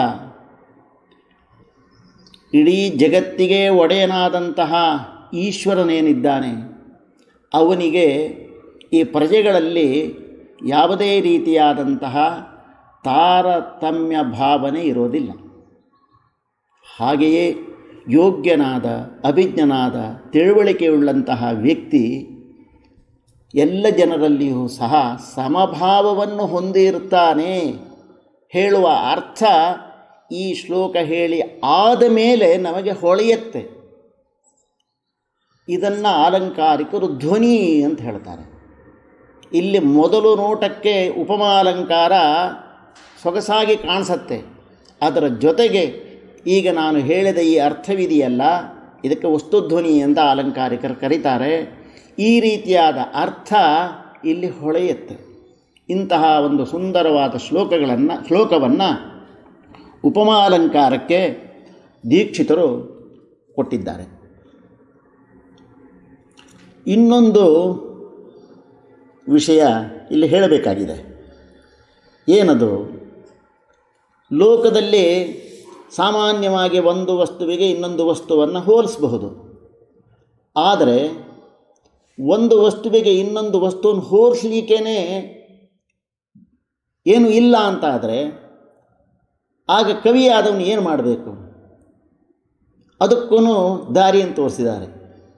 [SPEAKER 1] ಇಡೀ ಜಗತ್ತಿಗೆ ಒಡೆಯನಾದಂತಹ ಈಶ್ವರನೇನಿದ್ದಾನೆ ಅವನಿಗೆ ಈ ಪ್ರಜೆಗಳಲ್ಲಿ ಯಾವುದೇ ರೀತಿಯಾದಂತಹ ತಾರತಮ್ಯ ಭಾವನೆ ಇರೋದಿಲ್ಲ ಹಾಗೆಯೇ ಯೋಗ್ಯನಾದ ಅಭಿಜ್ಞನಾದ ತಿಳುವಳಿಕೆಯುಳ್ಳಂತಹ ವ್ಯಕ್ತಿ ಎಲ್ಲ ಜನರಲ್ಲಿಯೂ ಸಹ ಸಮಭಾವವನ್ನು ಹೊಂದಿರುತ್ತಾನೆ ಹೇಳುವ ಅರ್ಥ ಈ ಶ್ಲೋಕ ಹೇಳಿ ಆದ ಮೇಲೆ ನಮಗೆ ಹೊಳೆಯುತ್ತೆ ಇದನ್ನು ಅಲಂಕಾರಿಕರು ಧ್ವನಿ ಅಂತ ಹೇಳ್ತಾರೆ ಇಲ್ಲಿ ಮೊದಲು ನೋಟಕ್ಕೆ ಉಪಮಾಲಂಕಾರ ಸೊಗಸಾಗಿ ಕಾಣಿಸತ್ತೆ ಅದರ ಜೊತೆಗೆ ಈಗ ನಾನು ಹೇಳಿದ ಈ ಅರ್ಥವಿದೆಯಲ್ಲ ಇದಕ್ಕೆ ವಸ್ತುಧ್ವನಿ ಅಂತ ಅಲಂಕಾರಿಕರು ಕರೀತಾರೆ ಈ ರೀತಿಯಾದ ಅರ್ಥ ಇಲ್ಲಿ ಹೊಳೆಯುತ್ತೆ ಇಂತಹ ಒಂದು ಸುಂದರವಾದ ಶ್ಲೋಕಗಳನ್ನು ಶ್ಲೋಕವನ್ನು ಉಪಮಾಲಂಕಾರಕ್ಕೆ ದೀಕ್ಷಿತರು ಕೊಟ್ಟಿದ್ದಾರೆ ಇನ್ನೊಂದು ವಿಷಯ ಇಲ್ಲಿ ಹೇಳಬೇಕಾಗಿದೆ ಏನದು ಲೋಕದಲ್ಲಿ ಸಾಮಾನ್ಯವಾಗಿ ಒಂದು ವಸ್ತುವಿಗೆ ಇನ್ನೊಂದು ವಸ್ತುವನ್ನು ಹೋಲಿಸಬಹುದು ಆದರೆ ಒಂದು ವಸ್ತುವಿಗೆ ಇನ್ನೊಂದು ವಸ್ತುವನ್ನು ಹೋಲಿಸ್ಲಿಕ್ಕೇ ಏನು ಇಲ್ಲ ಅಂತ ಆದರೆ ಆಗ ಕವಿಯಾದವನು ಏನು ಮಾಡಬೇಕು ಅದಕ್ಕೂ ದಾರಿಯನ್ನು ತೋರಿಸಿದ್ದಾರೆ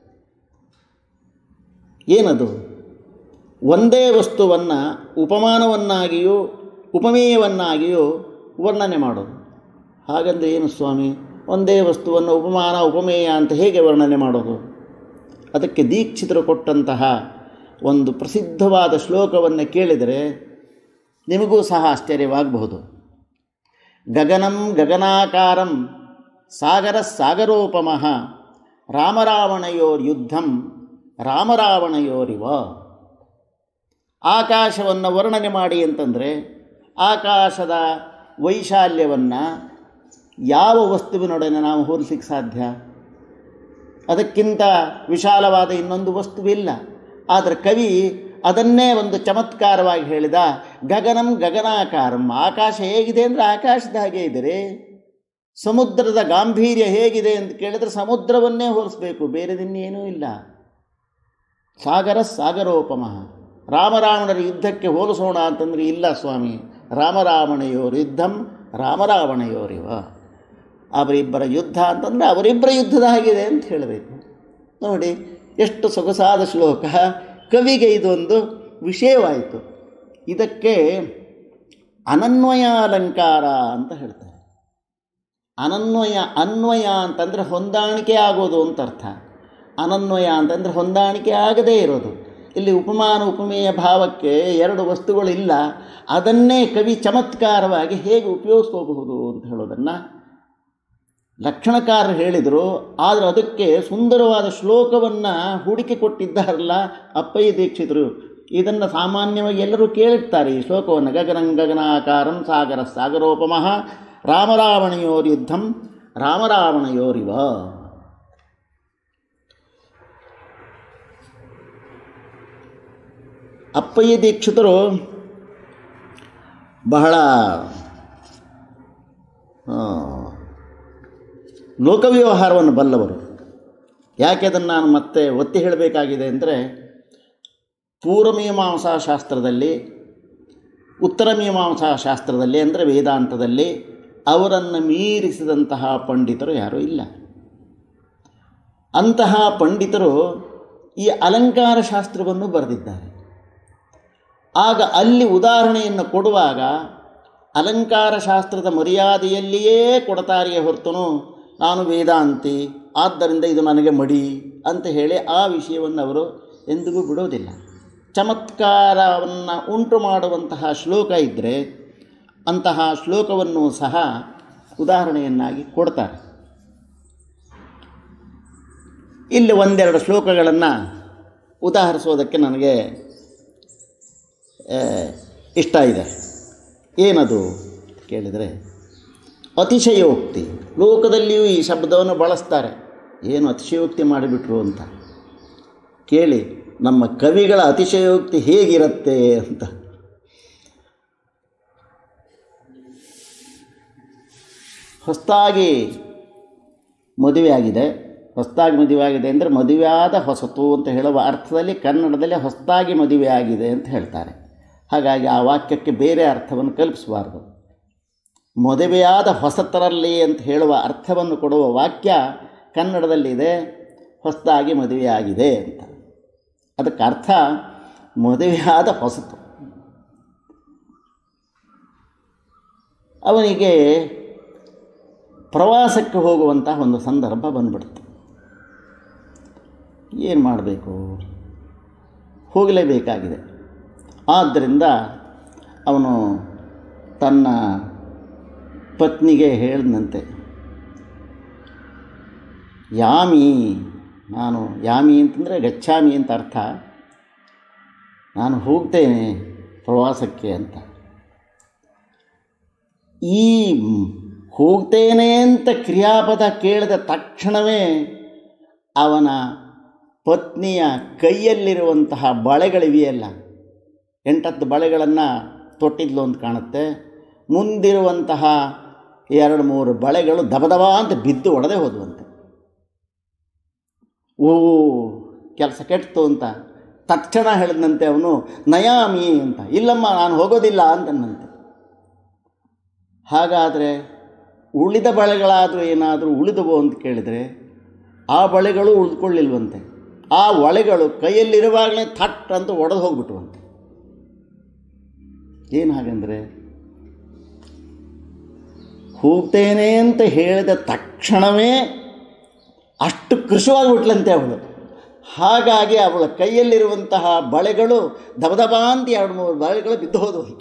[SPEAKER 1] ಏನದು ಒಂದೇ ವಸ್ತುವನ್ನು ಉಪಮಾನವನ್ನಾಗಿಯೂ ಉಪಮೇಯವನ್ನಾಗಿಯೂ ವರ್ಣನೆ ಮಾಡೋದು ಹಾಗಂದ್ರೆ ಏನು ಸ್ವಾಮಿ ಒಂದೇ ವಸ್ತುವನ್ನು ಉಪಮಾನ ಉಪಮೇಯ ಅಂತ ಹೇಗೆ ವರ್ಣನೆ ಮಾಡೋದು ಅದಕ್ಕೆ ದೀಕ್ಷಿತರು ಕೊಟ್ಟಂತಹ ಒಂದು ಪ್ರಸಿದ್ಧವಾದ ಶ್ಲೋಕವನ್ನು ಕೇಳಿದರೆ ನಿಮಗೂ ಸಹ ಆಶ್ಚರ್ಯವಾಗಬಹುದು ಗಗನಂ ಗಗನಾಕಾರಂ ಸಾಗರ ಸಾಗರೋಪಮಃ ರಾಮರಾವಣಯೋರ್ಯುದ್ಧಂ ರಾಮರಾವಣಯೋರಿವ ಆಕಾಶವನ್ನು ವರ್ಣನೆ ಮಾಡಿ ಅಂತಂದರೆ ಆಕಾಶದ ವೈಶಾಲ್ಯವನ್ನು ಯಾವ ವಸ್ತುವಿನೊಡನೆ ನಾವು ಹೋಲಿಸಲಿಕ್ಕೆ ಸಾಧ್ಯ ಅದಕ್ಕಿಂತ ವಿಶಾಲವಾದ ಇನ್ನೊಂದು ವಸ್ತುವಿಲ್ಲ ಆದರೆ ಕವಿ ಅದನ್ನೇ ಒಂದು ಚಮತ್ಕಾರವಾಗಿ ಹೇಳಿದ ಗಗನಂ ಗಗನಾಕಾರಂ ಆಕಾಶ ಹೇಗಿದೆ ಅಂದರೆ ಆಕಾಶದ ಹಾಗೆ ಇದೆ ಸಮುದ್ರದ ಗಾಂಭೀರ್ಯ ಹೇಗಿದೆ ಅಂತ ಕೇಳಿದ್ರೆ ಸಮುದ್ರವನ್ನೇ ಹೋಲಿಸ್ಬೇಕು ಬೇರೆದಿನ್ನೇನೂ ಇಲ್ಲ ಸಾಗರ ಸಾಗರೋಪಮಃ ರಾಮರಾವಣರ ಯುದ್ಧಕ್ಕೆ ಹೋಲಿಸೋಣ ಅಂತಂದರೆ ಇಲ್ಲ ಸ್ವಾಮಿ ರಾಮರಾವಣೆಯೋರು ಯುದ್ಧಂ ರಾಮರಾವಣೆಯೋರಿವ ಅವರಿಬ್ಬರ ಯುದ್ಧ ಅಂತಂದರೆ ಅವರಿಬ್ಬರ ಯುದ್ಧದ ಹಾಗಿದೆ ಅಂತ ಹೇಳಬೇಕು ನೋಡಿ ಎಷ್ಟು ಸೊಗಸಾದ ಶ್ಲೋಕ ಕವಿಗೆ ಇದೊಂದು ವಿಷಯವಾಯಿತು ಇದಕ್ಕೆ ಅನನ್ವಯ ಅಲಂಕಾರ ಅಂತ ಹೇಳ್ತಾರೆ ಅನನ್ವಯ ಅನ್ವಯ ಅಂತಂದರೆ ಹೊಂದಾಣಿಕೆ ಆಗೋದು ಅಂತ ಅರ್ಥ ಅನನ್ವಯ ಅಂತಂದರೆ ಹೊಂದಾಣಿಕೆ ಆಗದೇ ಇರೋದು ಇಲ್ಲಿ ಉಪಮಾನ ಉಪಮೇಯ ಭಾವಕ್ಕೆ ಎರಡು ವಸ್ತುಗಳಿಲ್ಲ ಅದನ್ನೇ ಕವಿ ಚಮತ್ಕಾರವಾಗಿ ಹೇಗೆ ಉಪಯೋಗಿಸ್ಕೋಬಹುದು ಅಂತ ಹೇಳೋದನ್ನು ಲಕ್ಷಣಕಾರರು ಹೇಳಿದರು ಆದರೆ ಅದಕ್ಕೆ ಸುಂದರವಾದ ಶ್ಲೋಕವನ್ನು ಹೂಡಿಕೆ ಕೊಟ್ಟಿದ್ದಾರಲ್ಲ ಅಪ್ಪಯ್ಯ ದೀಕ್ಷಿತರು ಇದನ್ನು ಸಾಮಾನ್ಯವಾಗಿ ಎಲ್ಲರೂ ಕೇಳಿರ್ತಾರೆ ಈ ಶ್ಲೋಕವನ್ನು ಗಗನಂ ಗಗನಾಕಾರಂ ಸಾಗರ ಸಾಗರೋಪಮಃ ರಾಮರಾವಣಯೋರ್ಯುದ್ಧಂ ರಾಮರಾವಣಯೋರಿವ ಅಪ್ಪಯ್ಯ ದೀಕ್ಷಿತರು ಬಹಳ ಲೋಕವ್ಯವಹಾರವನ್ನು ಬಲ್ಲವರು ಯಾಕೆ ಅದನ್ನು ನಾನು ಮತ್ತೆ ಒತ್ತಿ ಹೇಳಬೇಕಾಗಿದೆ ಅಂದರೆ ಪೂರ್ವಮೀಮಾಂಸಾ ಶಾಸ್ತ್ರದಲ್ಲಿ ಉತ್ತರ ಮೀಮಾಂಸಾ ಶಾಸ್ತ್ರದಲ್ಲಿ ಅಂದರೆ ವೇದಾಂತದಲ್ಲಿ ಅವರನ್ನು ಮೀರಿಸಿದಂತಹ ಪಂಡಿತರು ಯಾರೂ ಇಲ್ಲ ಅಂತಹ ಪಂಡಿತರು ಈ ಅಲಂಕಾರ ಶಾಸ್ತ್ರವನ್ನು ಬರೆದಿದ್ದಾರೆ ಆಗ ಅಲ್ಲಿ ಉದಾಹರಣೆಯನ್ನು ಕೊಡುವಾಗ ಅಲಂಕಾರ ಶಾಸ್ತ್ರದ ಮರ್ಯಾದೆಯಲ್ಲಿಯೇ ಕೊಡ್ತಾರೆಯೇ ಹೊರತುನು ನಾನು ವೇದಾಂತಿ ಆದ್ದರಿಂದ ಇದು ನನಗೆ ಮಡಿ ಅಂತ ಹೇಳಿ ಆ ವಿಷಯವನ್ನು ಅವರು ಎಂದಿಗೂ ಬಿಡೋದಿಲ್ಲ ಚಮತ್ಕಾರವನ್ನು ಉಂಟು ಮಾಡುವಂತಹ ಶ್ಲೋಕ ಇದ್ದರೆ ಅಂತಹ ಶ್ಲೋಕವನ್ನು ಸಹ ಉದಾಹರಣೆಯನ್ನಾಗಿ ಕೊಡ್ತಾರೆ ಇಲ್ಲಿ ಒಂದೆರಡು ಶ್ಲೋಕಗಳನ್ನು ಉದಾಹರಿಸೋದಕ್ಕೆ ನನಗೆ ಆ, ಇಷ್ಟ ಇದೆ ಏನದು ಕೇಳಿದರೆ ಅತಿಶಯೋಕ್ತಿ ಲೋಕದಲ್ಲಿಯೂ ಈ ಶಬ್ದವನ್ನು ಬಳಸ್ತಾರೆ ಏನು ಅತಿಶಯೋಕ್ತಿ ಮಾಡಿಬಿಟ್ರು ಅಂತ ಕೇಳಿ ನಮ್ಮ ಕವಿಗಳ ಅತಿಶಯೋಕ್ತಿ ಹೇಗಿರುತ್ತೆ ಅಂತ ಹೊಸದಾಗಿ ಮದುವೆಯಾಗಿದೆ ಹೊಸದಾಗಿ ಮದುವೆಯಾಗಿದೆ ಅಂದರೆ ಮದುವೆಯಾದ ಹೊಸತು ಅಂತ ಹೇಳುವ ಅರ್ಥದಲ್ಲಿ ಕನ್ನಡದಲ್ಲಿ ಹೊಸದಾಗಿ ಮದುವೆಯಾಗಿದೆ ಅಂತ ಹೇಳ್ತಾರೆ ಹಾಗಾಗಿ ಆ ವಾಕ್ಯಕ್ಕೆ ಬೇರೆ ಅರ್ಥವನ್ನು ಕಲ್ಪಿಸಬಾರ್ದು ಮದುವೆಯಾದ ಹೊಸತರಲ್ಲಿ ಅಂತ ಹೇಳುವ ಅರ್ಥವನ್ನು ಕೊಡುವ ವಾಕ್ಯ ಕನ್ನಡದಲ್ಲಿದೆ ಹೊಸದಾಗಿ ಮದುವೆಯಾಗಿದೆ ಅಂತ ಅದಕ್ಕೆ ಅರ್ಥ ಮದುವೆಯಾದ ಹೊಸತು ಅವನಿಗೆ ಪ್ರವಾಸಕ್ಕೆ ಹೋಗುವಂತಹ ಒಂದು ಸಂದರ್ಭ ಬಂದ್ಬಿಡ್ತು ಏನು ಮಾಡಬೇಕು ಹೋಗಲೇಬೇಕಾಗಿದೆ ಆದ್ದರಿಂದ ಅವನು ತನ್ನ ಪತ್ನಿಗೆ ಹೇಳಿದಂತೆ ಯಾಮಿ ನಾನು ಯಾಮಿ ಅಂತಂದರೆ ಗಚ್ಚಾಮಿ ಅಂತ ಅರ್ಥ ನಾನು ಹೋಗ್ತೇನೆ ಪ್ರವಾಸಕ್ಕೆ ಅಂತ ಈ ಹೋಗ್ತೇನೆ ಅಂತ ಕ್ರಿಯಾಪದ ಕೇಳಿದ ತಕ್ಷಣವೇ ಅವನ ಪತ್ನಿಯ ಕೈಯಲ್ಲಿರುವಂತಹ ಬಳೆಗಳಿವೆಯಲ್ಲ ಎಂಟತ್ತು ಬಳೆಗಳನ್ನು ತೊಟ್ಟಿದ್ಲು ಅಂತ ಕಾಣುತ್ತೆ ಮುಂದಿರುವಂತಹ ಎರಡು ಮೂರು ಬಳೆಗಳು ದಬದಬ ಅಂತ ಬಿದ್ದು ಒಡೆದೇ ಹೋದ್ವಂತೆ ಓ ಕೆಲಸ ಕೆಡ್ತು ಅಂತ ತಕ್ಷಣ ಹೇಳಿದಂತೆ ಅವನು ನಯಾಮಿ ಅಂತ ಇಲ್ಲಮ್ಮ ನಾನು ಹೋಗೋದಿಲ್ಲ ಅಂತನ್ನಂತೆ ಹಾಗಾದರೆ ಉಳಿದ ಬಳೆಗಳಾದರೂ ಏನಾದರೂ ಉಳಿದವು ಅಂತ ಕೇಳಿದರೆ ಆ ಬಳೆಗಳು ಉಳಿದುಕೊಳ್ಳಿಲ್ವಂತೆ ಆ ಒಳೆಗಳು ಕೈಯಲ್ಲಿರುವಾಗಲೇ ಥಟ್ ಅಂತ ಒಡೆದು ಹೋಗ್ಬಿಟ್ಟುವಂತೆ ಏನು ಹಾಗಂದರೆ ಹೋಗ್ತೇನೆ ಅಂತ ಹೇಳಿದ ತಕ್ಷಣವೇ ಅಷ್ಟು ಕೃಶವಾಗಿಬಿಟ್ಲಂತೆ ಅವಳು ಹಾಗಾಗಿ ಅವಳ ಕೈಯಲ್ಲಿರುವಂತಹ ಬಳೆಗಳು ದಬದಬ ಅಂತ ಎರಡು ಮೂರು ಬಳೆಗಳು ಬಿದ್ದು ಹೋದವಂತೆ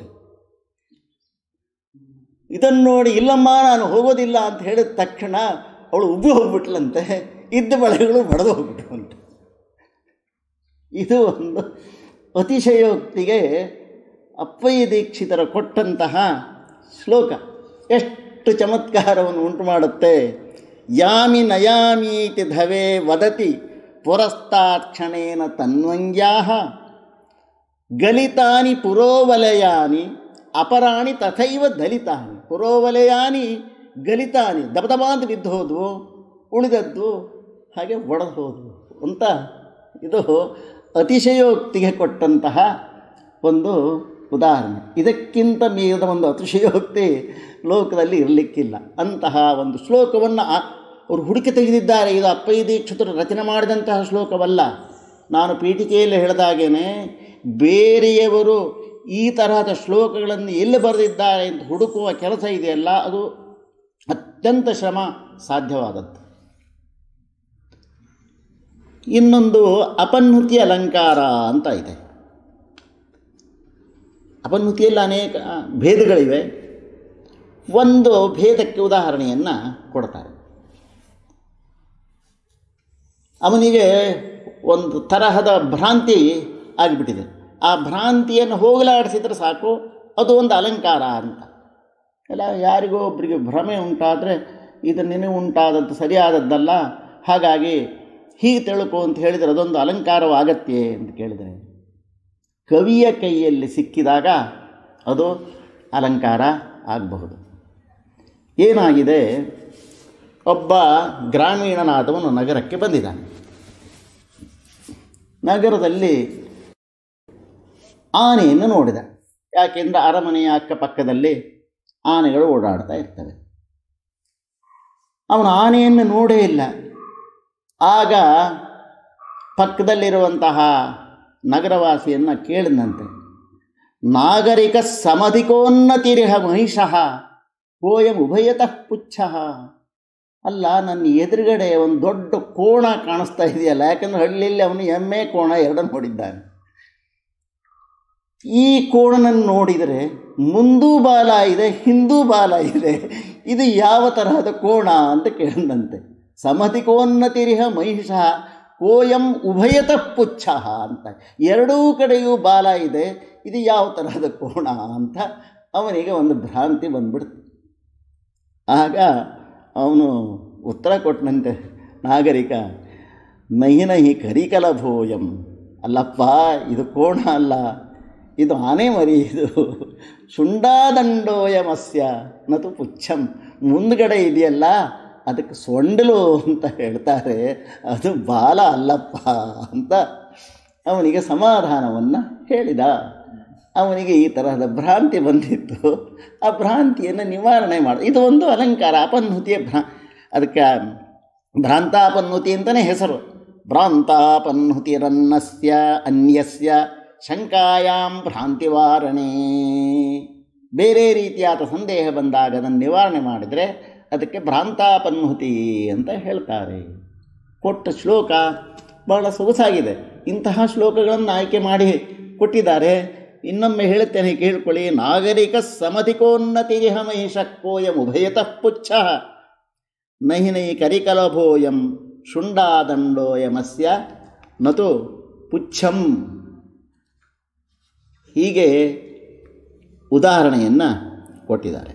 [SPEAKER 1] ಇದನ್ನು ನೋಡಿ ಇಲ್ಲಮ್ಮ ನಾನು ಹೋಗೋದಿಲ್ಲ ಅಂತ ಹೇಳಿದ ತಕ್ಷಣ ಅವಳು ಉಬ್ಬಿ ಹೋಗ್ಬಿಟ್ಲಂತೆ ಇದ್ದ ಬಳೆಗಳು ಬಡದು ಹೋಗ್ಬಿಟ್ಟವಂತೆ ಇದು ಒಂದು ಅತಿಶಯೋಕ್ತಿಗೆ ಅಪ್ಪಯ್ಯ ದೀಕ್ಷಿತರ ಕೊಟ್ಟಂತಹ ಶ್ಲೋಕ ಎಷ್ಟು ಚಮತ್ಕಾರವನ್ನು ಉಂಟು ಮಾಡುತ್ತೆ ಯಾಮಿ ನಯಾಮೀತಿ ಧವೆ ವದತಿ ಪುರಸ್ತಾಕ್ಷಣೇನ ತನ್ವಂಗ್ಯಾ ಗಲಿತಾನಿ ಪುರೋವಲಯಾನಿ ಅಪರಾಣಿ ತಥೈವ ದಲಿತಾನಿ ಪುರೋವಲಯಾನಿ ಗಲಿತಾನಿ ದಬದಬಾಂತ ಬಿದ್ದು ಹೋದವು ಉಳಿದದ್ದು ಹಾಗೆ ಒಡೆದು ಹೋದವು ಅಂತ ಇದು ಅತಿಶಯೋಕ್ತಿಗೆ ಕೊಟ್ಟಂತಹ ಒಂದು ಉದಾಹರಣೆ ಇದಕ್ಕಿಂತ ಮೀರಿದ ಒಂದು ಅತಿಶಯೋಕ್ತಿ ಲೋಕದಲ್ಲಿ ಇರಲಿಕ್ಕಿಲ್ಲ ಅಂತಹ ಒಂದು ಶ್ಲೋಕವನ್ನು ಅವರು ಹುಡುಕಿ ತೆಗೆದಿದ್ದಾರೆ ಇದು ಅಪ್ಪಯ್ಯ ದೀಕ್ಷಿತರು ರಚನೆ ಮಾಡಿದಂತಹ ಶ್ಲೋಕವಲ್ಲ ನಾನು ಪೀಠಿಕೆಯಲ್ಲಿ ಹೇಳಿದಾಗೇ ಬೇರೆಯವರು ಈ ತರಹದ ಶ್ಲೋಕಗಳನ್ನು ಎಲ್ಲಿ ಬರೆದಿದ್ದಾರೆ ಅಂತ ಹುಡುಕುವ ಕೆಲಸ ಇದೆಯಲ್ಲ ಅದು ಅತ್ಯಂತ ಶ್ರಮ ಸಾಧ್ಯವಾದದ್ದು ಇನ್ನೊಂದು ಅಪನ್ಹುತಿ ಅಲಂಕಾರ ಅಂತ ಇದೆ ಅಪನ್ಹುತಿಯಲ್ಲಿ ಅನೇಕ ಭೇದಗಳಿವೆ ಒಂದು ಭೇದಕ್ಕೆ ಉದಾಹರಣೆಯನ್ನು ಕೊಡ್ತಾರೆ ಅವನಿಗೆ ಒಂದು ತರಹದ ಭ್ರಾಂತಿ ಆಗಿಬಿಟ್ಟಿದೆ ಆ ಭ್ರಾಂತಿಯನ್ನು ಹೋಗಲಾಡಿಸಿದ್ರೆ ಸಾಕು ಅದು ಒಂದು ಅಲಂಕಾರ ಅಂತ ಎಲ್ಲ ಯಾರಿಗೋ ಒಬ್ಬರಿಗೆ ಭ್ರಮೆ ಉಂಟಾದರೆ ಇದು ನಿನಗೆ ಉಂಟಾದದ್ದು ಸರಿಯಾದದ್ದಲ್ಲ ಹಾಗಾಗಿ ಹೀಗೆ ತಿಳ್ಕೊ ಅಂತ ಹೇಳಿದರೆ ಅದೊಂದು ಅಲಂಕಾರವಾಗತ್ತೆ ಅಂತ ಕೇಳಿದರೆ ಕವಿಯ ಕೈಯಲ್ಲಿ ಸಿಕ್ಕಿದಾಗ ಅದು ಅಲಂಕಾರ ಆಗಬಹುದು ಏನಾಗಿದೆ ಒಬ್ಬ ಗ್ರಾಮೀಣನಾದವನು ನಗರಕ್ಕೆ ಬಂದಿದ್ದಾನೆ ನಗರದಲ್ಲಿ ಆನೆಯನ್ನು ನೋಡಿದ ಯಾಕೆಂದರೆ ಅರಮನೆಯ ಅಕ್ಕಪಕ್ಕದಲ್ಲಿ ಆನೆಗಳು ಓಡಾಡ್ತಾ ಇರ್ತವೆ ಅವನು ಆನೆಯನ್ನು ನೋಡೇ ಇಲ್ಲ ಆಗ ಪಕ್ಕದಲ್ಲಿರುವಂತಹ ನಗರವಾಸಿಯನ್ನು ಕೇಳಿದಂತೆ ನಾಗರಿಕ ಸಮಧಿಕೋನ್ನತಿರಿಹ ಮಹಿಷಃ ಕೋಯಂ ಉಭಯತಃ ಪುಚ್ಛ ಅಲ್ಲ ನನ್ನ ಎದುರುಗಡೆ ಒಂದು ದೊಡ್ಡ ಕೋಣ ಕಾಣಿಸ್ತಾ ಇದೆಯಲ್ಲ ಯಾಕಂದ್ರೆ ಹಳ್ಳಿಯಲ್ಲಿ ಅವನು ಎಮ್ಮೆ ಕೋಣ ಎರಡನ್ನು ನೋಡಿದ್ದಾನೆ ಈ ಕೋಣನನ್ನು ನೋಡಿದರೆ ಮುಂದೂ ಬಾಲ ಇದೆ ಹಿಂದೂ ಬಾಲ ಇದೆ ಇದು ಯಾವ ತರಹದ ಕೋಣ ಅಂತ ಕೇಳಿದಂತೆ ಸಮಧಿಕೋನ್ನತಿರಿಹ ಮಹಿಷ ಕೋಯಂ ಉಭಯತಃ ಪುಚ್ಛ ಅಂತ ಎರಡೂ ಕಡೆಯೂ ಬಾಲ ಇದೆ ಇದು ಯಾವ ತರಹದ ಕೋಣ ಅಂತ ಅವನಿಗೆ ಒಂದು ಭ್ರಾಂತಿ ಬಂದ್ಬಿಡ್ತು ಆಗ ಅವನು ಉತ್ತರ ಕೊಟ್ಟನಂತೆ ನಾಗರಿಕ ನಹಿ ನಹಿ ಕರಿಕಲ ಭೋಯಂ ಅಲ್ಲಪ್ಪ ಇದು ಕೋಣ ಅಲ್ಲ ಇದು ಆನೆ ಮರಿ ಇದು ಶುಂಡಾದಂಡೋಯಮಸ್ಯ ನತು ಪುಚ್ಛಂ ಮುಂದ್ಗಡೆ ಇದೆಯಲ್ಲ ಅದಕ್ಕೆ ಸೊಂಡಲು ಅಂತ ಹೇಳ್ತಾರೆ ಅದು ಬಾಲ ಅಲ್ಲಪ್ಪ ಅಂತ ಅವನಿಗೆ ಸಮಾಧಾನವನ್ನು ಹೇಳಿದ ಅವನಿಗೆ ಈ ತರಹದ ಭ್ರಾಂತಿ ಬಂದಿತ್ತು ಆ ಭ್ರಾಂತಿಯನ್ನು ನಿವಾರಣೆ ಮಾಡ ಇದು ಒಂದು ಅಲಂಕಾರ ಅಪನ್ಹುತಿಯ ಭ್ರಾ ಅದಕ್ಕೆ ಭ್ರಾಂತಾಪನ್ಹುತಿ ಅಂತಲೇ ಹೆಸರು ಭ್ರಾಂತಾಪನ್ಹುತಿರನ್ನಸ್ಯ ಅನ್ಯಸ್ಯ ಶಂಕಾಯಾಂ ಭ್ರಾಂತಿವಾರಣೆ ಬೇರೆ ರೀತಿಯಾದ ಸಂದೇಹ ಬಂದಾಗ ಅದನ್ನು ನಿವಾರಣೆ ಮಾಡಿದರೆ ಅದಕ್ಕೆ ಭ್ರಾಂತಾಪನ್ಹುತಿ ಅಂತ ಹೇಳ್ತಾರೆ ಕೊಟ್ಟ ಶ್ಲೋಕ ಬಹಳ ಸೊಗಸಾಗಿದೆ ಇಂತಹ ಶ್ಲೋಕಗಳನ್ನು ಆಯ್ಕೆ ಮಾಡಿ ಕೊಟ್ಟಿದ್ದಾರೆ ಇನ್ನೊಮ್ಮೆ ಹೇಳುತ್ತೇನೆ ಕೇಳ್ಕೊಳ್ಳಿ ನಾಗರಿಕ ಸಮಧಿಕೋನ್ನತಿರಿಹ ಮಹಿಷಕ್ಕೋಯಂ ಉಭಯತಃ ಪುಚ್ಛ ನಹಿ ನಹಿ ಕರಿಕಲಭೋಯಂ ಶುಂಡಾದಂಡೋಯಮಸ್ಯ ನತು ಪುಚ್ಛಂ ಹೀಗೆ ಉದಾಹರಣೆಯನ್ನು ಕೊಟ್ಟಿದ್ದಾರೆ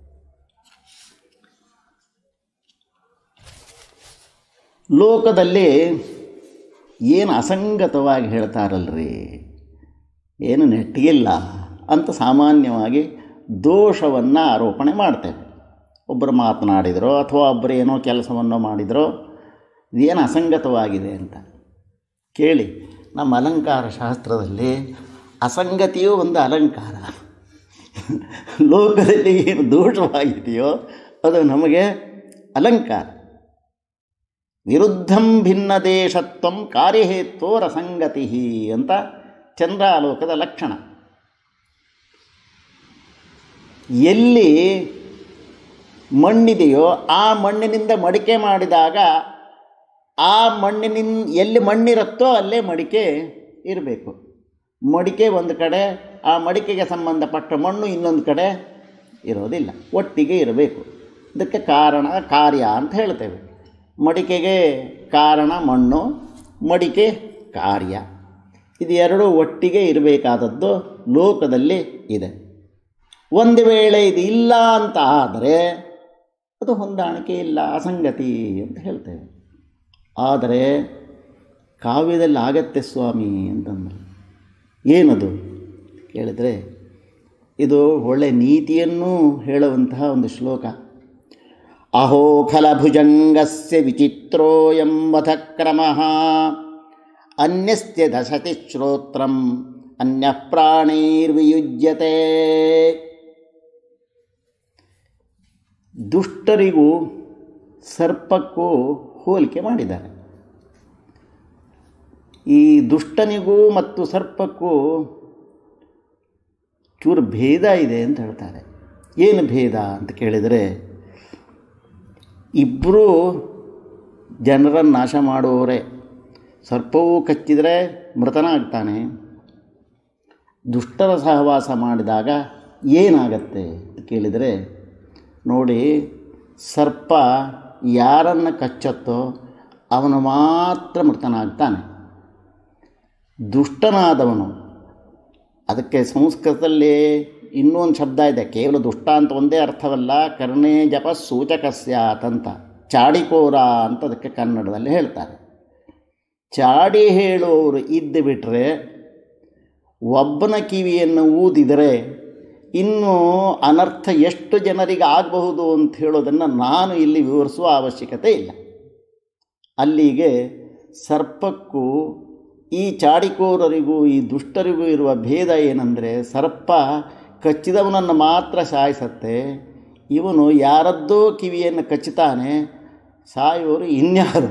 [SPEAKER 1] ಲೋಕದಲ್ಲಿ ಏನು ಅಸಂಗತವಾಗಿ ಹೇಳ್ತಾರಲ್ರಿ ಏನು ನೆಟ್ಟಿಗಿಲ್ಲ ಅಂತ ಸಾಮಾನ್ಯವಾಗಿ ದೋಷವನ್ನು ಆರೋಪಣೆ ಮಾಡ್ತೇವೆ ಒಬ್ಬರು ಮಾತನಾಡಿದರೋ ಅಥವಾ ಒಬ್ಬರು ಏನೋ ಕೆಲಸವನ್ನು ಮಾಡಿದರೋ ಇದೇನು ಅಸಂಗತವಾಗಿದೆ ಅಂತ ಕೇಳಿ ನಮ್ಮ ಅಲಂಕಾರ ಶಾಸ್ತ್ರದಲ್ಲಿ ಅಸಂಗತಿಯೂ ಒಂದು ಅಲಂಕಾರ ಲೋಕದಲ್ಲಿ ಏನು ದೋಷವಾಗಿದೆಯೋ ಅದು ನಮಗೆ ಅಲಂಕಾರ ವಿರುದ್ಧಂ ಭಿನ್ನ ದೇಶತ್ವಂ ಕಾರ್ಯಹೇತ್ವೋರಸಂಗತಿ ಅಂತ ಚಂದ್ರಾಲೋಕದ ಲಕ್ಷಣ ಎಲ್ಲಿ ಮಣ್ಣಿದೆಯೋ ಆ ಮಣ್ಣಿನಿಂದ ಮಡಿಕೆ ಮಾಡಿದಾಗ ಆ ಮಣ್ಣಿನಿನ್ ಎಲ್ಲಿ ಮಣ್ಣಿರುತ್ತೋ ಅಲ್ಲೇ ಮಡಿಕೆ ಇರಬೇಕು ಮಡಿಕೆ ಒಂದು ಕಡೆ ಆ ಮಡಿಕೆಗೆ ಸಂಬಂಧಪಟ್ಟ ಮಣ್ಣು ಇನ್ನೊಂದು ಕಡೆ ಇರೋದಿಲ್ಲ ಒಟ್ಟಿಗೆ ಇರಬೇಕು ಇದಕ್ಕೆ ಕಾರಣ ಕಾರ್ಯ ಅಂತ ಹೇಳ್ತೇವೆ ಮಡಿಕೆಗೆ ಕಾರಣ ಮಣ್ಣು ಮಡಿಕೆ ಕಾರ್ಯ ಇದು ಎರಡೂ ಒಟ್ಟಿಗೆ ಇರಬೇಕಾದದ್ದು ಲೋಕದಲ್ಲಿ ಇದೆ ಒಂದು ವೇಳೆ ಇದು ಇಲ್ಲ ಅಂತ ಆದರೆ ಅದು ಹೊಂದಾಣಿಕೆ ಇಲ್ಲ ಅಸಂಗತಿ ಅಂತ ಹೇಳ್ತೇವೆ ಆದರೆ ಕಾವ್ಯದಲ್ಲಿ ಆಗತ್ತೆ ಸ್ವಾಮಿ ಅಂತಂದರು ಏನದು ಕೇಳಿದರೆ ಇದು ಒಳ್ಳೆ ನೀತಿಯನ್ನೂ ಹೇಳುವಂತಹ ಒಂದು ಶ್ಲೋಕ ಅಹೋ ಫಲಭುಜಂಗಸ್ಯ ವಿಚಿತ್ರೋಯಂ ವಧಕ್ರಮಃ ಅನ್ಯಸ್ಯ ದಶತಿ ಶ್ರೋತ್ರಂ ಅನ್ಯ ಪ್ರಾಣೈರ್ವಿಯುಜ್ಯತೆ ದುಷ್ಟರಿಗೂ ಸರ್ಪಕ್ಕೂ ಹೋಲಿಕೆ ಮಾಡಿದ್ದಾರೆ ಈ ದುಷ್ಟನಿಗೂ ಮತ್ತು ಸರ್ಪಕ್ಕೂ ಚೂರು ಭೇದ ಇದೆ ಅಂತ ಹೇಳ್ತಾರೆ ಏನು ಭೇದ ಅಂತ ಕೇಳಿದರೆ ಇಬ್ಬರೂ ಜನರನ್ನು ನಾಶ ಮಾಡುವವರೇ ಸರ್ಪವು ಕಚ್ಚಿದರೆ ಮೃತನಾಗ್ತಾನೆ ದುಷ್ಟರ ಸಹವಾಸ ಮಾಡಿದಾಗ ಏನಾಗತ್ತೆ ಅಂತ ಕೇಳಿದರೆ ನೋಡಿ ಸರ್ಪ ಯಾರನ್ನು ಕಚ್ಚತ್ತೋ ಅವನು ಮಾತ್ರ ಮೃತನಾಗ್ತಾನೆ ದುಷ್ಟನಾದವನು ಅದಕ್ಕೆ ಸಂಸ್ಕೃತದಲ್ಲಿ ಇನ್ನೂ ಒಂದು ಶಬ್ದ ಇದೆ ಕೇವಲ ದುಷ್ಟ ಅಂತ ಒಂದೇ ಅರ್ಥವಲ್ಲ ಕರ್ಣೇ ಜಪ ಸೂಚಕಸ್ಯಾತ್ ಅಂತ ಚಾಡಿಕೋರ ಅಂತ ಅದಕ್ಕೆ ಕನ್ನಡದಲ್ಲಿ ಹೇಳ್ತಾರೆ ಚಾಡಿ ಹೇಳುವವರು ಇದ್ದು ಬಿಟ್ಟರೆ ಒಬ್ಬನ ಕಿವಿಯನ್ನು ಊದಿದರೆ ಇನ್ನು ಅನರ್ಥ ಎಷ್ಟು ಜನರಿಗೆ ಆಗಬಹುದು ಅಂತ ಹೇಳೋದನ್ನು ನಾನು ಇಲ್ಲಿ ವಿವರಿಸುವ ಅವಶ್ಯಕತೆ ಇಲ್ಲ ಅಲ್ಲಿಗೆ ಸರ್ಪಕ್ಕೂ ಈ ಚಾಡಿಕೋರರಿಗೂ ಈ ದುಷ್ಟರಿಗೂ ಇರುವ ಭೇದ ಏನಂದರೆ ಸರ್ಪ ಕಚ್ಚಿದವನನ್ನು ಮಾತ್ರ ಸಾಯಿಸತ್ತೆ ಇವನು ಯಾರದ್ದೋ ಕಿವಿಯನ್ನು ಕಚ್ಚುತ್ತಾನೆ ಸಾಯೋರು ಇನ್ಯಾರು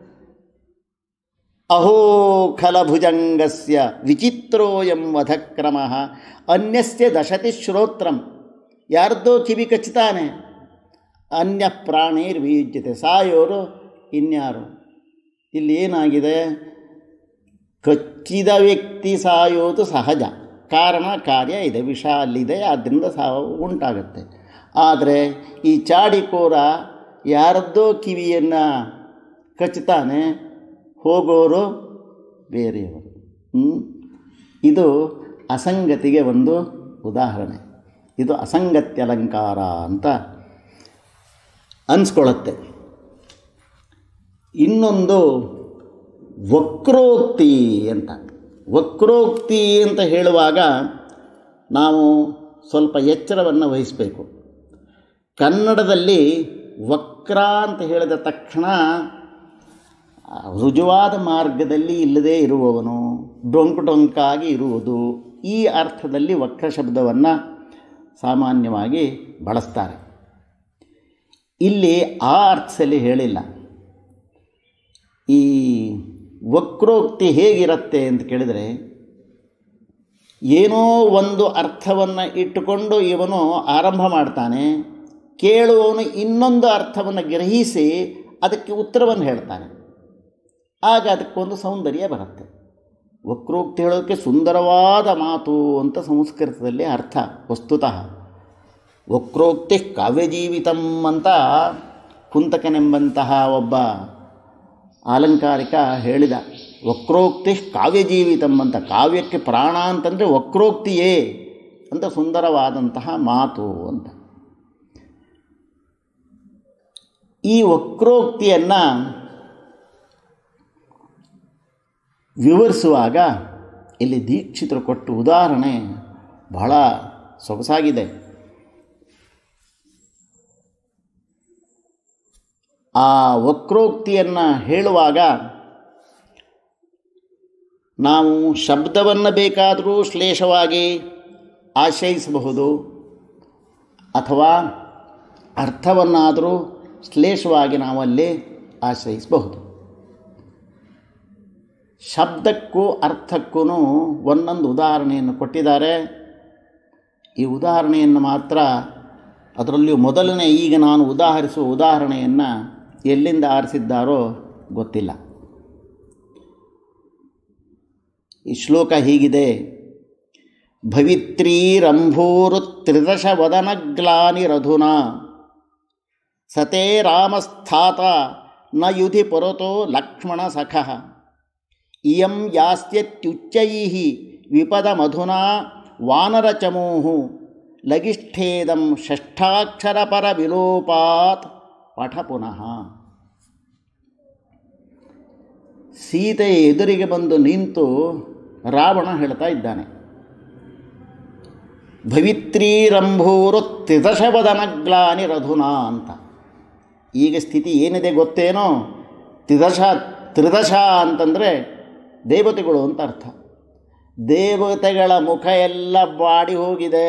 [SPEAKER 1] ಅಹೋ ಖಲಭುಜಂಗಸ್ಯ ವಿಚಿತ್ರೋಯಂ ವಧಕ್ರಮ ಅನ್ಯಸ್ಯ ದಶತಿ ಶ್ರೋತ್ರಂ ಯಾರ್ದೋ ಕಿವಿ ಕಚ್ಚುತ್ತಾನೆ ಅನ್ಯ ಪ್ರಾಣೀರ್ ವಿಯುಜ್ಯತೆ ಸಾಯೋರು ಇನ್ಯಾರು ಇಲ್ಲಿ ಏನಾಗಿದೆ ಕಚ್ಚಿದ ವ್ಯಕ್ತಿ ಸಾಯೋದು ಸಹಜ ಕಾರಣ ಕಾರ್ಯ ಇದೆ ವಿಷ ಅಲ್ಲಿದೆ ಆದ್ದರಿಂದ ಸಾವು ಉಂಟಾಗುತ್ತೆ ಆದರೆ ಈ ಚಾಡಿಕೋರ ಯಾರದ್ದೋ ಕಿವಿಯನ್ನು ಕಚ್ಚುತ್ತಾನೆ ಹೋಗೋರು ಬೇರೆಯವರು ಹ್ಮ್? ಇದು ಅಸಂಗತಿಗೆ ಒಂದು ಉದಾಹರಣೆ ಇದು ಅಸಂಗತ್ಯ ಅಲಂಕಾರ ಅಂತ ಅನಿಸ್ಕೊಳ್ಳುತ್ತೆ ಇನ್ನೊಂದು ವಕ್ರೋಕ್ತಿ ಅಂತ ವಕ್ರೋಕ್ತಿ ಅಂತ ಹೇಳುವಾಗ ನಾವು ಸ್ವಲ್ಪ ಎಚ್ಚರವನ್ನು ವಹಿಸಬೇಕು ಕನ್ನಡದಲ್ಲಿ ವಕ್ರ ಅಂತ ಹೇಳಿದ ತಕ್ಷಣ ಆ, ರುಜುವಾದ ಮಾರ್ಗದಲ್ಲಿ ಇಲ್ಲದೇ ಇರುವವನು ಡೊಂಕು ಡೊಂಕಾಗಿ ಇರುವುದು ಈ ಅರ್ಥದಲ್ಲಿ ವಕ್ರ ಶಬ್ದವನ್ನು ಸಾಮಾನ್ಯವಾಗಿ ಬಳಸ್ತಾರೆ ಇಲ್ಲಿ ಆ ಅರ್ಥದಲ್ಲಿ ಹೇಳಿಲ್ಲ ಈ ವಕ್ರೋಕ್ತಿ ಹೇಗಿರುತ್ತೆ ಅಂತ ಕೇಳಿದರೆ ಏನೋ ಒಂದು ಅರ್ಥವನ್ನು ಇಟ್ಟುಕೊಂಡು ಇವನು ಆರಂಭ ಮಾಡ್ತಾನೆ ಕೇಳುವವನು ಇನ್ನೊಂದು ಅರ್ಥವನ್ನು ಗ್ರಹಿಸಿ ಅದಕ್ಕೆ ಉತ್ತರವನ್ನು ಹೇಳ್ತಾನೆ ಆಗ ಅದಕ್ಕೊಂದು ಸೌಂದರ್ಯ ಬರುತ್ತೆ ವಕ್ರೋಕ್ತಿ ಹೇಳೋಕ್ಕೆ ಸುಂದರವಾದ ಮಾತು ಅಂತ ಸಂಸ್ಕೃತದಲ್ಲಿ ಅರ್ಥ ವಸ್ತುತಃ ವಕ್ರೋಕ್ತಿ ಕಾವ್ಯಜೀವಿತಂ ಅಂತ ಕುಂತಕನೆಂಬಂತಹ ಒಬ್ಬ ಆಲಂಕಾರಿಕ ಹೇಳಿದ ವಕ್ರೋಕ್ತಿ ಕಾವ್ಯಜೀವಿತಂ ಅಂತ ಕಾವ್ಯಕ್ಕೆ ಪ್ರಾಣ ಅಂತಂದರೆ ವಕ್ರೋಕ್ತಿಯೇ ಅಂತ ಸುಂದರವಾದಂತಹ ಮಾತು ಅಂತ ಈ ವಕ್ರೋಕ್ತಿಯನ್ನು ವಿವರಿಸುವಾಗ ಇಲ್ಲಿ ದೀಕ್ಷಿತರು ಕೊಟ್ಟು ಉದಾಹರಣೆ ಬಹಳ ಸೊಗಸಾಗಿದೆ ಆ ವಕ್ರೋಕ್ತಿಯನ್ನು ಹೇಳುವಾಗ ನಾವು ಶಬ್ದವನ್ನು ಬೇಕಾದರೂ ಶ್ಲೇಷವಾಗಿ ಆಶ್ರಯಿಸಬಹುದು ಅಥವಾ ಅರ್ಥವನ್ನಾದರೂ ಶ್ಲೇಷವಾಗಿ ನಾವಲ್ಲಿ ಆಶ್ರಯಿಸಬಹುದು ಶಬ್ದಕ್ಕೂ ಅರ್ಥಕ್ಕೂ ಒಂದೊಂದು ಉದಾಹರಣೆಯನ್ನು ಕೊಟ್ಟಿದ್ದಾರೆ ಈ ಉದಾಹರಣೆಯನ್ನು ಮಾತ್ರ ಅದರಲ್ಲಿಯೂ ಮೊದಲನೇ ಈಗ ನಾನು ಉದಾಹರಿಸುವ ಉದಾಹರಣೆಯನ್ನು ಎಲ್ಲಿಂದ ಆರಿಸಿದ್ದಾರೋ ಗೊತ್ತಿಲ್ಲ ಈ ಶ್ಲೋಕ ಹೀಗಿದೆ ಭವಿತ್ರೀರಂಭೂರು ತ್ರಿದಶ ವದನಗ್ಲಾನಿರಧುನಾ ಸತೇ ರಾಮಸ್ಥಾತ ನ ಯುಧಿ ಪುರತೋ ಲಕ್ಷ್ಮಣ ಸಖಃ ಇಯಂ ಯಾಸ್ಯತ್ಯುಚ್ಚೈ ವಿಪದಮಧುನಾ ವಾನರಚಮೂಹು ಲಗಿಷ್ಠೇದಂ ಷಷ್ಠಾಕ್ಷರಪರ ವಿಲೋಪಾತ್ ಪಠ ಪುನಃ ಸೀತೆಯ ಎದುರಿಗೆ ಬಂದು ನಿಂತು ರಾವಣ ಹೇಳ್ತಾ ಇದ್ದಾನೆ ಭವಿತ್ರೀರಂಭೂರು ತ್ರಿದಶವದನಗ್ಲಾನಿ ರಧುನಾ ಅಂತ ಈಗ ಸ್ಥಿತಿ ಏನಿದೆ ಗೊತ್ತೇನೋ ತ್ರಿದಶ ತ್ರಿದಶ ಅಂತಂದರೆ ದೇವತೆಗಳು ಅಂತ ಅರ್ಥ ದೇವತೆಗಳ ಮುಖ ಎಲ್ಲ ಬಾಡಿ ಹೋಗಿದೆ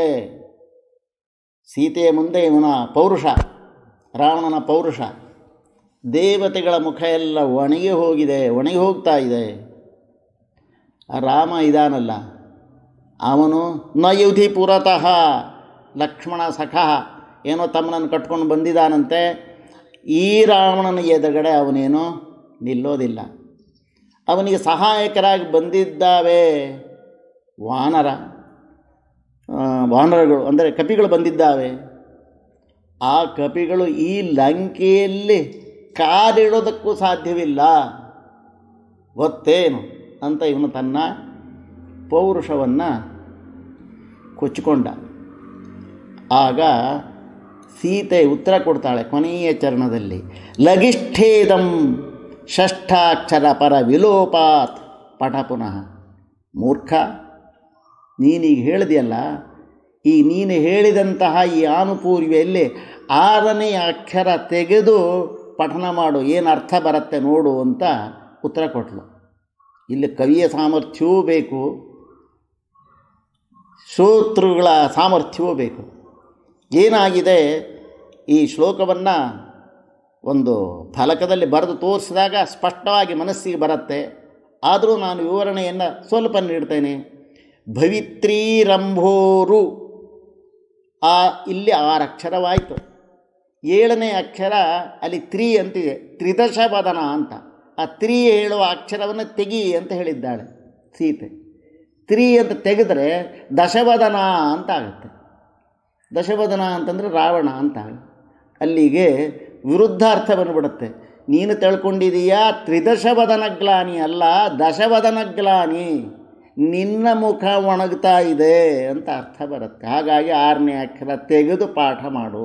[SPEAKER 1] ಸೀತೆಯ ಮುಂದೆ ಇವನ ಪೌರುಷ ರಾವಣನ ಪೌರುಷ ದೇವತೆಗಳ ಮುಖ ಎಲ್ಲ ಒಣಗಿ ಹೋಗಿದೆ ಒಣಗಿ ಹೋಗ್ತಾ ಇದೆ ಆ ರಾಮ ಇದಾನಲ್ಲ ಅವನು ನ ಯುಧಿ ಪುರತಃ ಲಕ್ಷ್ಮಣ ಸಖಃ ಏನೋ ತಮ್ಮನನ್ನು ಕಟ್ಕೊಂಡು ಬಂದಿದ್ದಾನಂತೆ ಈ ರಾವಣನ ಎದುರುಗಡೆ ಅವನೇನೋ ನಿಲ್ಲೋದಿಲ್ಲ ಅವನಿಗೆ ಸಹಾಯಕರಾಗಿ ಬಂದಿದ್ದಾವೆ ವಾನರ ಆ, ವಾನರಗಳು ಅಂದರೆ ಕಪಿಗಳು ಬಂದಿದ್ದಾವೆ ಆ ಕಪಿಗಳು ಈ ಲಂಕೆಯಲ್ಲಿ ಕಾಲಿಡೋದಕ್ಕೂ ಸಾಧ್ಯವಿಲ್ಲ ಗೊತ್ತೇನು ಅಂತ ಇವನು ತನ್ನ ಪೌರುಷವನ್ನು ಕೊಚ್ಚಿಕೊಂಡ ಆಗ ಸೀತೆ ಉತ್ತರ ಕೊಡ್ತಾಳೆ ಕೊನೆಯ ಚರಣದಲ್ಲಿ ಲಗಿಷ್ಠೇದಂ ಷಷ್ಠಾಕ್ಷರ ಪರ ವಿಲೋಪಾತ್ ಪಠ ಪುನಃ ಮೂರ್ಖ ನೀನೀಗ ಹೇಳಿದೆಯಲ್ಲ ಈ ನೀನು ಹೇಳಿದಂತಹ ಈ ಆನುಪೂರ್ವಿಯಲ್ಲಿ ಆರನೇ ಅಕ್ಷರ ತೆಗೆದು ಪಠನ ಮಾಡು ಏನು ಅರ್ಥ ಬರುತ್ತೆ ನೋಡು ಅಂತ ಉತ್ತರ ಕೊಟ್ಟಳು ಇಲ್ಲಿ ಕವಿಯ ಸಾಮರ್ಥ್ಯವೂ ಬೇಕು ಶ್ರೋತೃಗಳ ಸಾಮರ್ಥ್ಯವೂ ಬೇಕು ಏನಾಗಿದೆ ಈ ಶ್ಲೋಕವನ್ನು ಒಂದು ಫಲಕದಲ್ಲಿ ಬರೆದು ತೋರಿಸಿದಾಗ ಸ್ಪಷ್ಟವಾಗಿ ಮನಸ್ಸಿಗೆ ಬರುತ್ತೆ ಆದರೂ ನಾನು ವಿವರಣೆಯನ್ನು ಸ್ವಲ್ಪ ನೀಡ್ತೇನೆ ಭವಿತ್ರೀರಂಭೋರು ಆ ಇಲ್ಲಿ ಆರು ಅಕ್ಷರವಾಯಿತು ಏಳನೇ ಅಕ್ಷರ ಅಲ್ಲಿ ತ್ರಿ ಅಂತಿದೆ ತ್ರಿದಶ ವದನ ಅಂತ ಆ ತ್ರಿ ಹೇಳುವ ಅಕ್ಷರವನ್ನು ತೆಗಿ ಅಂತ ಹೇಳಿದ್ದಾಳೆ ಸೀತೆ ತ್ರಿ ಅಂತ ತೆಗೆದರೆ ದಶವದನ ಅಂತ ಆಗುತ್ತೆ ದಶವದನ ಅಂತಂದರೆ ರಾವಣ ಅಂತ ಅಲ್ಲಿಗೆ ವಿರುದ್ಧಾರ್ಥ ಬಂದ್ಬಿಡುತ್ತೆ ನೀನು ತಿಳ್ಕೊಂಡಿದೀಯಾ ತ್ರಿದಶವದನಗ್ಲಾನಿ ಅಲ್ಲ ದಶವದನಗ್ಲಾನಿ ನಿನ್ನ ಮುಖ ಒಣಗ್ತಾ ಇದೆ ಅಂತ ಅರ್ಥ ಬರುತ್ತೆ ಹಾಗಾಗಿ ಆರನೇ ಅಕ್ಷರ ತೆಗೆದು ಪಾಠ ಮಾಡು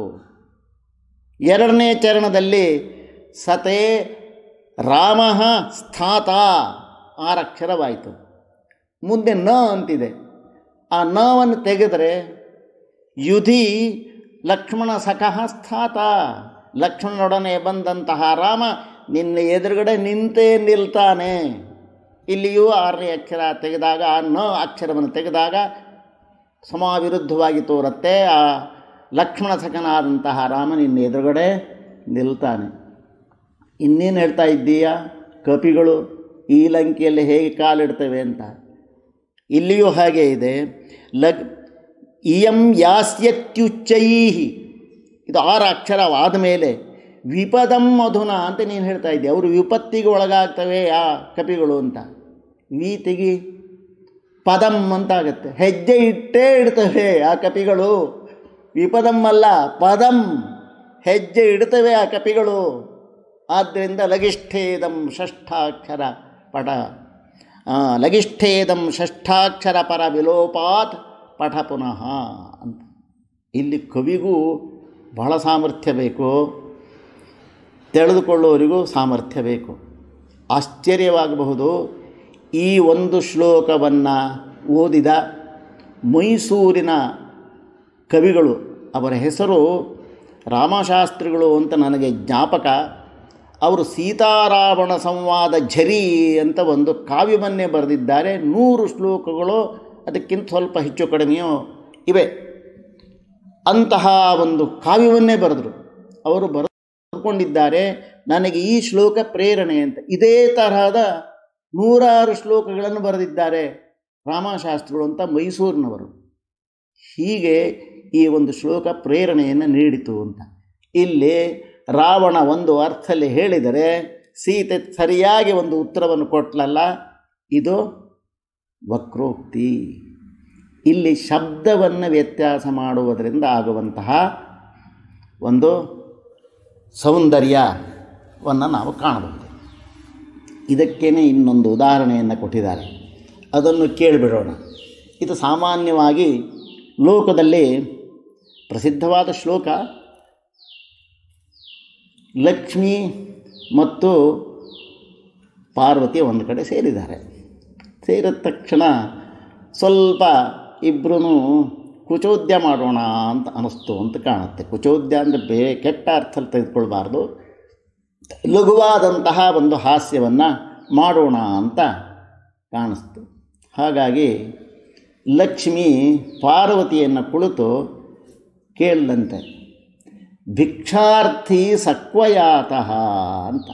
[SPEAKER 1] ಎರಡನೇ ಚರಣದಲ್ಲಿ ಸತೆ ರಾಮ ಸ್ಥಾತ ಆರಕ್ಷರವಾಯಿತು ಮುಂದೆ ನ ಅಂತಿದೆ ಆ ನವನ್ನು ತೆಗೆದರೆ ಯುಧಿ ಲಕ್ಷ್ಮಣ ಸಖಃ ಸ್ಥಾತ ಲಕ್ಷ್ಮಣನೊಡನೆ ಬಂದಂತಹ ರಾಮ ನಿನ್ನ ಎದುರುಗಡೆ ನಿಂತೇ ನಿಲ್ತಾನೆ ಇಲ್ಲಿಯೂ ಆರನೇ ಅಕ್ಷರ ತೆಗೆದಾಗ ಆ ನ ಅಕ್ಷರವನ್ನು ತೆಗೆದಾಗ ಸಮಾವಿರುದ್ಧವಾಗಿ ತೋರುತ್ತೆ ಆ ಲಕ್ಷ್ಮಣ ಸಖನಾದಂತಹ ರಾಮ ನಿನ್ನ ಎದುರುಗಡೆ ನಿಲ್ತಾನೆ ಇನ್ನೇನು ಹೇಳ್ತಾ ಇದ್ದೀಯಾ ಕಪಿಗಳು ಈ ಲಂಕೆಯಲ್ಲಿ ಹೇಗೆ ಕಾಲಿಡ್ತವೆ ಅಂತ ಇಲ್ಲಿಯೂ ಹಾಗೆ ಇದೆ ಲಗ್ ಇಯಂ ಯಾಸ್ಯತ್ಯುಚ್ಚೈ ಇದು ಆರು ಅಕ್ಷರವಾದ ಮೇಲೆ ವಿಪದಂ ಮಧುನ ಅಂತ ನೀನು ಹೇಳ್ತಾ ಇದ್ದೆ ಅವರು ವಿಪತ್ತಿಗೆ ಒಳಗಾಗ್ತವೆ ಆ ಕಪಿಗಳು ಅಂತ ವಿ ತೆಗಿ ಪದಂ ಅಂತಾಗತ್ತೆ ಹೆಜ್ಜೆ ಇಟ್ಟೇ ಇಡ್ತವೆ ಆ ಕಪಿಗಳು ವಿಪದಂ ಅಲ್ಲ ಪದಂ ಹೆಜ್ಜೆ ಇಡ್ತವೆ ಆ ಕಪಿಗಳು ಆದ್ದರಿಂದ ಲಗಿಷ್ಠೇದಂ ಷಷ್ಠಾಕ್ಷರ ಪಟ ಲಗಿಷ್ಠೇದಂ ಷಷ್ಠಾಕ್ಷರ ಪರ ವಿಲೋಪಾತ್ ಪಠ ಪುನಃ ಅಂತ ಇಲ್ಲಿ ಕವಿಗೂ ಬಹಳ ಸಾಮರ್ಥ್ಯ ಬೇಕು ತಿಳಿದುಕೊಳ್ಳುವವರಿಗೂ ಸಾಮರ್ಥ್ಯ ಬೇಕು ಆಶ್ಚರ್ಯವಾಗಬಹುದು ಈ ಒಂದು ಶ್ಲೋಕವನ್ನು ಓದಿದ ಮೈಸೂರಿನ ಕವಿಗಳು ಅವರ ಹೆಸರು ರಾಮಶಾಸ್ತ್ರಿಗಳು ಅಂತ ನನಗೆ ಜ್ಞಾಪಕ ಅವರು ಸೀತಾರಾವಣ ಸಂವಾದ ಝರಿ ಅಂತ ಒಂದು ಕಾವ್ಯವನ್ನೇ ಬರೆದಿದ್ದಾರೆ ನೂರು ಶ್ಲೋಕಗಳು ಅದಕ್ಕಿಂತ ಸ್ವಲ್ಪ ಹೆಚ್ಚು ಕಡಿಮೆಯೋ ಇವೆ ಅಂತಹ ಒಂದು ಕಾವ್ಯವನ್ನೇ ಬರೆದರು ಅವರು ಬರೆದುಕೊಂಡಿದ್ದಾರೆ ನನಗೆ ಈ ಶ್ಲೋಕ ಪ್ರೇರಣೆ ಅಂತ ಇದೇ ತರಹದ ನೂರಾರು ಶ್ಲೋಕಗಳನ್ನು ಬರೆದಿದ್ದಾರೆ ರಾಮಶಾಸ್ತ್ರಿಗಳು ಅಂತ ಮೈಸೂರಿನವರು ಹೀಗೆ ಈ ಒಂದು ಶ್ಲೋಕ ಪ್ರೇರಣೆಯನ್ನು ನೀಡಿತು ಅಂತ ಇಲ್ಲಿ ರಾವಣ ಒಂದು ಅರ್ಥದಲ್ಲಿ ಹೇಳಿದರೆ ಸೀತೆ ಸರಿಯಾಗಿ ಒಂದು ಉತ್ತರವನ್ನು ಕೊಟ್ಲಲ್ಲ ಇದು ವಕ್ರೋಕ್ತಿ ಇಲ್ಲಿ ಶಬ್ದವನ್ನು ವ್ಯತ್ಯಾಸ ಮಾಡುವುದರಿಂದ ಆಗುವಂತಹ ಒಂದು ಸೌಂದರ್ಯವನ್ನು ನಾವು ಕಾಣಬಹುದು ಇದಕ್ಕೇನೆ ಇನ್ನೊಂದು ಉದಾಹರಣೆಯನ್ನು ಕೊಟ್ಟಿದ್ದಾರೆ ಅದನ್ನು ಕೇಳಿಬಿಡೋಣ ಇದು ಸಾಮಾನ್ಯವಾಗಿ ಲೋಕದಲ್ಲಿ ಪ್ರಸಿದ್ಧವಾದ ಶ್ಲೋಕ ಲಕ್ಷ್ಮಿ ಮತ್ತು ಪಾರ್ವತಿ ಒಂದು ಕಡೆ ಸೇರಿದ್ದಾರೆ ಸೇರಿದ ತಕ್ಷಣ ಸ್ವಲ್ಪ ಇಬ್ಬರೂ ಕುಚೋದ್ಯ ಮಾಡೋಣ ಅಂತ ಅನ್ನಿಸ್ತು ಅಂತ ಕಾಣುತ್ತೆ ಕುಚೋದ್ಯ ಅಂದರೆ ಬೇ ಕೆಟ್ಟ ಅರ್ಥದಲ್ಲಿ ತೆಗೆದುಕೊಳ್ಬಾರ್ದು ಲಘುವಾದಂತಹ ಒಂದು ಹಾಸ್ಯವನ್ನು ಮಾಡೋಣ ಅಂತ ಕಾಣಿಸ್ತು ಹಾಗಾಗಿ ಲಕ್ಷ್ಮಿ ಪಾರ್ವತಿಯನ್ನು ಕುಳಿತು ಕೇಳಿದಂತೆ ಭಿಕ್ಷಾರ್ಥಿ ಸಕ್ವಯಾತಃ ಅಂತ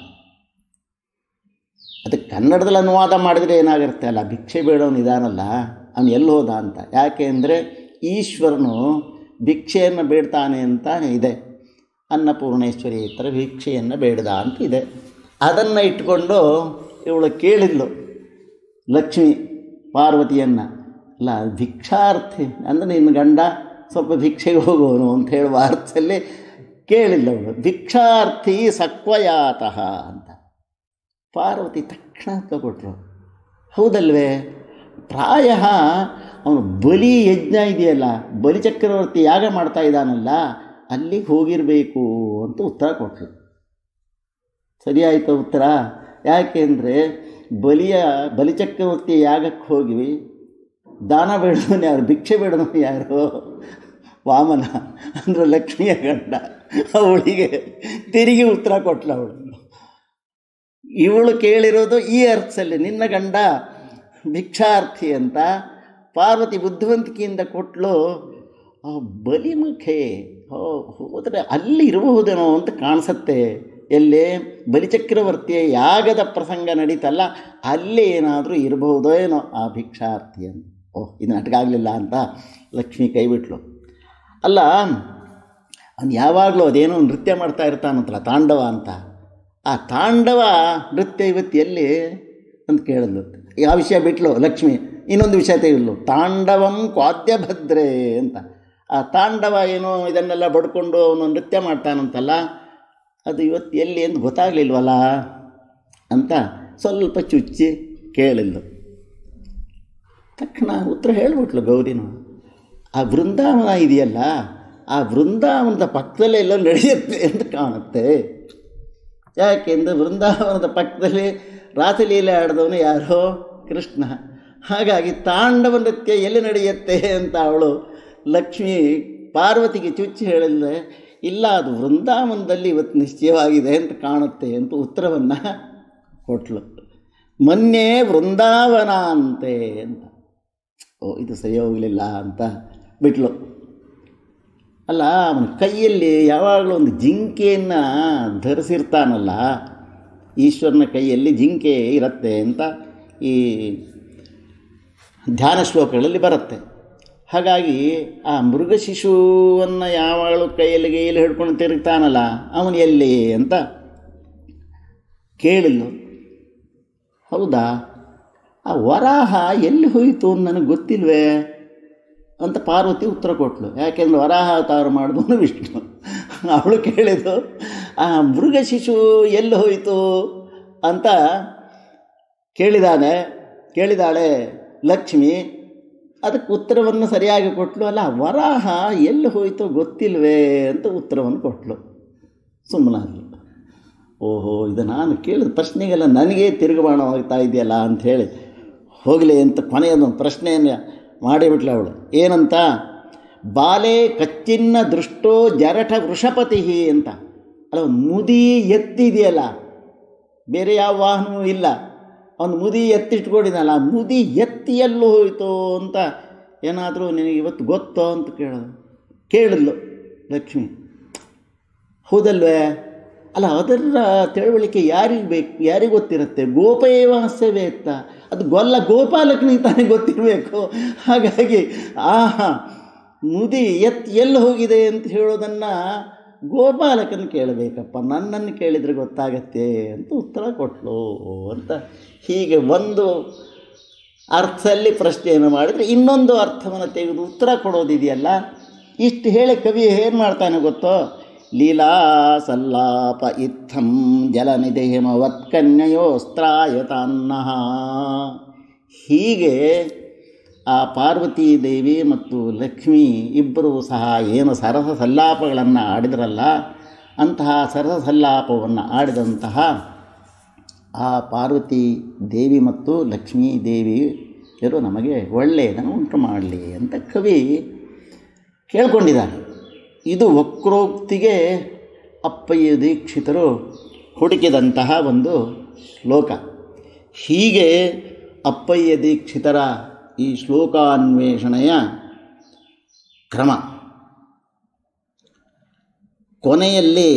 [SPEAKER 1] ಅದಕ್ಕೆ ಕನ್ನಡದಲ್ಲಿ ಅನುವಾದ ಮಾಡಿದರೆ ಏನಾಗಿರುತ್ತೆ ಅಲ್ಲ ಭಿಕ್ಷೆ ಬೇಡವನು ಇದಾನಲ್ಲ ಅವನು ಎಲ್ಲಿ ಹೋದ ಅಂತ ಯಾಕೆ ಅಂದರೆ ಈಶ್ವರನು ಭಿಕ್ಷೆಯನ್ನು ಬೇಡ್ತಾನೆ ಅಂತ ಇದೆ ಅನ್ನಪೂರ್ಣೇಶ್ವರಿ ಈ ಥರ ಭಿಕ್ಷೆಯನ್ನು ಬೇಡ್ದ ಅಂತ ಇದೆ ಅದನ್ನು ಇಟ್ಕೊಂಡು ಇವಳು ಕೇಳಿದ್ಲು ಲಕ್ಷ್ಮಿ ಪಾರ್ವತಿಯನ್ನು ಅಲ್ಲ ಭಿಕ್ಷಾರ್ಥಿ ಅಂದರೆ ನಿನ್ನ ಗಂಡ ಸ್ವಲ್ಪ ಭಿಕ್ಷೆಗೆ ಹೋಗೋನು ಅಂತ ಹೇಳುವ ಅರ್ಥದಲ್ಲಿ ಕೇಳಿಲ್ಲ ಅವಳು ಭಿಕ್ಷಾರ್ಥಿ ಸಕ್ವಯಾತಃ ಅಂತ ಪಾರ್ವತಿ ತಕ್ಷಣ ತಗೊಟ್ರು ಹೌದಲ್ವೇ ಪ್ರಾಯ ಅವನು ಬಲಿ ಯಜ್ಞ ಇದೆಯಲ್ಲ ಬಲಿ ಚಕ್ರವರ್ತಿ ಯಾಗ ಮಾಡ್ತಾ ಇದ್ದಾನಲ್ಲ ಅಲ್ಲಿಗೆ ಹೋಗಿರಬೇಕು ಅಂತ ಉತ್ತರ ಕೊಟ್ಟರು ಸರಿಯಾಯಿತು ಉತ್ತರ ಯಾಕೆ ಅಂದರೆ ಬಲಿಯ ಬಲಿಚಕ್ರವರ್ತಿ ಯಾಗಕ್ಕೆ ಹೋಗಿ ದಾನ ಬೇಡದವನು ಯಾರು ಭಿಕ್ಷೆ ಬೇಡದವನು ಯಾರು ವಾಮನ ಅಂದರೆ ಲಕ್ಷ್ಮಿಯ ಗಂಡ ಅವಳಿಗೆ ತಿರುಗಿ ಉತ್ತರ ಕೊಟ್ಲ ಅವಳು ಇವಳು ಕೇಳಿರೋದು ಈ ಅರ್ಥದಲ್ಲಿ ನಿನ್ನ ಗಂಡ ಭಿಕ್ಷಾರ್ಥಿ ಅಂತ ಪಾರ್ವತಿ ಬುದ್ಧಿವಂತಿಕೆಯಿಂದ ಕೊಟ್ಟಲು ಬಲಿಮುಖೆ ಹೋದರೆ ಅಲ್ಲಿ ಇರಬಹುದೇನೋ ಅಂತ ಕಾಣಿಸತ್ತೆ ಎಲ್ಲಿ ಬಲಿಚಕ್ರವರ್ತಿಯ ಯಾಗದ ಪ್ರಸಂಗ ನಡೀತಲ್ಲ ಅಲ್ಲಿ ಏನಾದರೂ ಇರಬಹುದೋ ಏನೋ ಆ ಭಿಕ್ಷಾರ್ಥಿ ಅಂತ ಓಹ್ ಇದು ನಾಟಕ ಆಗಲಿಲ್ಲ ಅಂತ ಲಕ್ಷ್ಮಿ ಕೈ ಬಿಟ್ಲು ಅಲ್ಲ ಅವ್ನು ಯಾವಾಗಲೂ ಅದೇನೋ ನೃತ್ಯ ಮಾಡ್ತಾ ಇರ್ತಾನಂತಲ್ಲ ತಾಂಡವ ಅಂತ ಆ ತಾಂಡವ ನೃತ್ಯ ಇವತ್ತು ಎಲ್ಲಿ ಅಂತ ಕೇಳಿದ್ಲು ಆ ವಿಷಯ ಬಿಟ್ಲು ಲಕ್ಷ್ಮಿ ಇನ್ನೊಂದು ವಿಷಯ ತೆಗೆದ್ಲು ತಾಂಡವಂ ಕ್ವಾದ್ಯಭದ್ರೆ ಅಂತ ಆ ತಾಂಡವ ಏನೋ ಇದನ್ನೆಲ್ಲ ಬಡ್ಕೊಂಡು ಅವನು ನೃತ್ಯ ಮಾಡ್ತಾನಂತಲ್ಲ ಅದು ಇವತ್ತು ಎಲ್ಲಿ ಅಂತ ಗೊತ್ತಾಗಲಿಲ್ವಲ್ಲ ಅಂತ ಸ್ವಲ್ಪ ಚುಚ್ಚಿ ಕೇಳಿದ್ಲು ತಕ್ಷಣ ಉತ್ತರ ಹೇಳ್ಬಿಟ್ಲು ಗೌರಿನು ಆ ಬೃಂದಾವನ ಇದೆಯಲ್ಲ ಆ ಬೃಂದಾವನದ ಪಕ್ಕದಲ್ಲೇ ಎಲ್ಲ ನಡೆಯುತ್ತೆ ಅಂತ ಕಾಣುತ್ತೆ ಯಾಕೆಂದರೆ ಬೃಂದಾವನದ ಪಕ್ಕದಲ್ಲಿ ರಾಸಲೀಲೆ ಆಡಿದವನು ಯಾರೋ ಕೃಷ್ಣ ಹಾಗಾಗಿ ತಾಂಡವ ನೃತ್ಯ ಎಲ್ಲಿ ನಡೆಯುತ್ತೆ ಅಂತ ಅವಳು ಲಕ್ಷ್ಮಿ ಪಾರ್ವತಿಗೆ ಚುಚ್ಚಿ ಹೇಳಿದ್ರೆ ಇಲ್ಲ ಅದು ವೃಂದಾವನದಲ್ಲಿ ಇವತ್ತು ನಿಶ್ಚಯವಾಗಿದೆ ಅಂತ ಕಾಣುತ್ತೆ ಅಂತ ಉತ್ತರವನ್ನು ಕೊಟ್ಲು ಮೊನ್ನೆ ವೃಂದಾವನ ಅಂತೆ ಅಂತ ಓ ಇದು ಸರಿ ಹೋಗಲಿಲ್ಲ ಅಂತ ಬಿಟ್ಲು ಅಲ್ಲ ಅವನ ಕೈಯಲ್ಲಿ ಯಾವಾಗಲೂ ಒಂದು ಜಿಂಕೆಯನ್ನು ಧರಿಸಿರ್ತಾನಲ್ಲ ಈಶ್ವರನ ಕೈಯಲ್ಲಿ ಜಿಂಕೆ ಇರುತ್ತೆ ಅಂತ ಈ ಧ್ಯಾನ ಶ್ಲೋಕಗಳಲ್ಲಿ ಬರುತ್ತೆ ಹಾಗಾಗಿ ಆ ಮೃಗ ಶಿಶುವನ್ನು ಯಾವಾಗಲೂ ಕೈಯಲ್ಲಿ ಕೈಯಲ್ಲಿ ಹಿಡ್ಕೊಂಡು ತಿರುಗ್ತಾನಲ್ಲ ಅವನು ಎಲ್ಲಿ ಅಂತ ಕೇಳಿದ್ಲು ಹೌದಾ ಆ ವರಾಹ ಎಲ್ಲಿ ಹೋಯಿತು ಅಂತ ನನಗೆ ಗೊತ್ತಿಲ್ವೇ ಅಂತ ಪಾರ್ವತಿ ಉತ್ತರ ಕೊಟ್ಲು ಯಾಕೆಂದ್ರೆ ವರಾಹ ಅವತಾರ ಮಾಡಿದವನು ವಿಷ್ಣು ಅವಳು ಕೇಳಿದ್ದು ಆ ಮೃಗ ಶಿಶು ಎಲ್ಲಿ ಹೋಯಿತು ಅಂತ ಕೇಳಿದಾನೆ ಕೇಳಿದಾಳೆ ಲಕ್ಷ್ಮಿ ಅದಕ್ಕೆ ಉತ್ತರವನ್ನು ಸರಿಯಾಗಿ ಕೊಟ್ಟಲು ಅಲ್ಲ ವರಾಹ ಎಲ್ಲಿ ಹೋಯಿತೋ ಗೊತ್ತಿಲ್ವೇ ಅಂತ ಉತ್ತರವನ್ನು ಕೊಟ್ಟಲು ಸುಮ್ಮನಾದ್ಲು ಓಹೋ ಇದು ನಾನು ಕೇಳಿದ ಪ್ರಶ್ನೆಗೆಲ್ಲ ನನಗೇ ತಿರುಗುಬಾಣವಾಗ್ತಾ ಇದೆಯಲ್ಲ ಅಂಥೇಳಿ ಹೋಗಲಿ ಅಂತ ಕೊನೆಯದೊಂದು ಪ್ರಶ್ನೆಯನ್ನು ಮಾಡಿಬಿಟ್ಲೆ ಅವಳು ಏನಂತ ಬಾಲೆ ಕಚ್ಚಿನ್ನ ದೃಷ್ಟೋ ಜರಠ ವೃಷಪತಿ ಅಂತ ಅಲ್ಲ ಮುದಿ ಎತ್ತಿದೆಯಲ್ಲ ಬೇರೆ ಯಾವ ವಾಹನವೂ ಇಲ್ಲ ಅವನು ಮುದಿ ಎತ್ತಿಟ್ಕೊಂಡಿದ್ದಾನಲ್ಲ ಆ ಮುದಿ ಎತ್ತಿ ಎಲ್ಲೂ ಹೋಯಿತು ಅಂತ ಏನಾದರೂ ನಿನಗೆ ಇವತ್ತು ಗೊತ್ತೋ ಅಂತ ಕೇಳೋದು ಕೇಳಿದ್ಲು ಲಕ್ಷ್ಮಿ ಹೌದಲ್ವೇ ಅಲ್ಲ ಅದರ ತಿಳುವಳಿಕೆ ಯಾರಿಗೆ ಬೇಕು ಯಾರಿಗೆ ಗೊತ್ತಿರುತ್ತೆ ಗೋಪೇವಾಸ್ಯವೇ ಎತ್ತ ಅದು ಗೊಲ್ಲ ಗೋಪಾಲಕನಿಗೆ ತಾನೇ ಗೊತ್ತಿರಬೇಕು ಹಾಗಾಗಿ ಆಹಾ ಮುದಿ ಎತ್ ಎಲ್ಲಿ ಹೋಗಿದೆ ಅಂತ ಹೇಳೋದನ್ನು ಗೋಪಾಲಕನ ಕೇಳಬೇಕಪ್ಪ ನನ್ನನ್ನು ಕೇಳಿದರೆ ಗೊತ್ತಾಗತ್ತೆ ಅಂತ ಉತ್ತರ ಕೊಟ್ಲು ಅಂತ ಹೀಗೆ ಒಂದು ಅರ್ಥದಲ್ಲಿ ಪ್ರಶ್ನೆಯನ್ನು ಮಾಡಿದರೆ ಇನ್ನೊಂದು ಅರ್ಥವನ್ನು ತೆಗೆದು ಉತ್ತರ ಕೊಡೋದಿದೆಯಲ್ಲ ಇಷ್ಟು ಹೇಳಿ ಕವಿ ಏನು ಮಾಡ್ತಾನೆ ಗೊತ್ತೋ ಲೀಲಾ ಸಲ್ಲಾಪ ಇತ್ತಂ ಜಲನಿಧಿಮವತ್ಕನ್ಯಯೋಸ್ತ್ರಾಯತಾನ್ನಃ ಹೀಗೆ ಆ ಪಾರ್ವತೀ ದೇವಿ ಮತ್ತು ಲಕ್ಷ್ಮಿ ಇಬ್ಬರೂ ಸಹ ಏನು ಸರಸ ಸಲ್ಲಾಪಗಳನ್ನು ಆಡಿದ್ರಲ್ಲ ಅಂತಹ ಸರಸ ಸಲ್ಲಾಪವನ್ನು ಆಡಿದಂತಹ ಆ ಪಾರ್ವತಿ ದೇವಿ ಮತ್ತು ಲಕ್ಷ್ಮೀ ದೇವಿಯರು ನಮಗೆ ಒಳ್ಳೆಯದನ್ನು ಉಂಟು ಮಾಡಲಿ ಅಂತ ಕವಿ ಕೇಳ್ಕೊಂಡಿದ್ದಾನೆ ಇದು ವಕ್ರೋಕ್ತಿಗೆ ಅಪ್ಪಯ್ಯ ದೀಕ್ಷಿತರು ಹುಡುಕಿದಂತಹ ಒಂದು ಶ್ಲೋಕ ಹೀಗೆ ಅಪ್ಪಯ್ಯ ದೀಕ್ಷಿತರ ಈ ಶ್ಲೋಕಾನ್ವೇಷಣೆಯ ಕ್ರಮ ಕೊನೆಯಲ್ಲಿ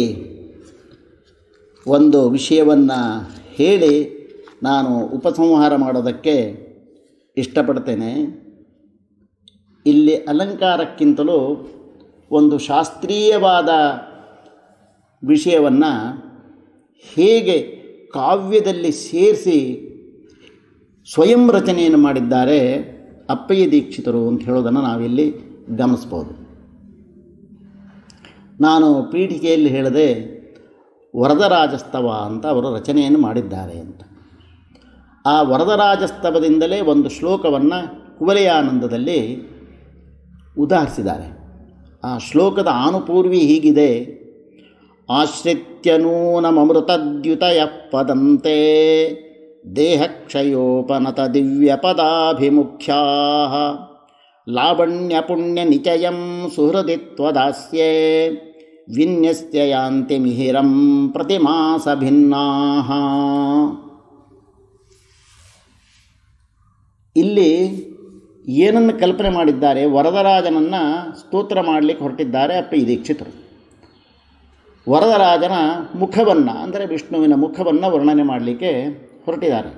[SPEAKER 1] ಒಂದು ವಿಷಯವನ್ನು ಹೇಳಿ ನಾನು ಉಪಸಂಹಾರ ಮಾಡೋದಕ್ಕೆ ಇಷ್ಟಪಡ್ತೇನೆ ಇಲ್ಲಿ ಅಲಂಕಾರಕ್ಕಿಂತಲೂ ಒಂದು ಶಾಸ್ತ್ರೀಯವಾದ ವಿಷಯವನ್ನು ಹೇಗೆ ಕಾವ್ಯದಲ್ಲಿ ಸೇರಿಸಿ ಸ್ವಯಂ ರಚನೆಯನ್ನು ಮಾಡಿದ್ದಾರೆ ಅಪ್ಪಯ್ಯ ದೀಕ್ಷಿತರು ಅಂತ ಹೇಳೋದನ್ನು ನಾವಿಲ್ಲಿ ಗಮನಿಸ್ಬೋದು ನಾನು ಪೀಠಿಕೆಯಲ್ಲಿ ಹೇಳಿದೆ ವರದರಾಜಸ್ತವ ಅಂತ ಅವರು ರಚನೆಯನ್ನು ಮಾಡಿದ್ದಾರೆ ಅಂತ ಆ ವರದರಾಜಸ್ತವದಿಂದಲೇ ಒಂದು ಶ್ಲೋಕವನ್ನು ಕುವಲಯಾನಂದದಲ್ಲಿ ಉದಾಹರಿಸಿದ್ದಾರೆ ಆ ಶ್ಲೋಕದ ಆನುಪೂರ್ವಿ ಹೀಗಿದೆ ಆಶ್ರಿತ್ಯನೂನಮೃತದ್ಯುತಯ ಪದಂತೆ ದೇಹಕ್ಷಯೋಪನತ ದಿವ್ಯಪದಾಭಿಮುಖ್ಯಾ ಲಾವಣ್ಯಪುಣ್ಯನಿಚಯಂ ಸುಹೃದಿತ್ವದಾಸ್ಯೆ ವಿನ್ಯಸ್ಯ ಯಾಂತಿ ಮಿಹಿರಂ ಪ್ರತಿಮಾಸ ಭಿನ್ನಾ ಇಲ್ಲಿ ಏನನ್ನು ಕಲ್ಪನೆ ಮಾಡಿದ್ದಾರೆ ವರದರಾಜನನ್ನು ಸ್ತೋತ್ರ ಮಾಡಲಿಕ್ಕೆ ಹೊರಟಿದ್ದಾರೆ ಅಪ್ಪ ಈ ದೀಕ್ಷಿತರು ವರದರಾಜನ ಮುಖವನ್ನು ಅಂದರೆ ವಿಷ್ಣುವಿನ ಮುಖವನ್ನು ವರ್ಣನೆ ಮಾಡಲಿಕ್ಕೆ ಹೊರಟಿದ್ದಾರೆ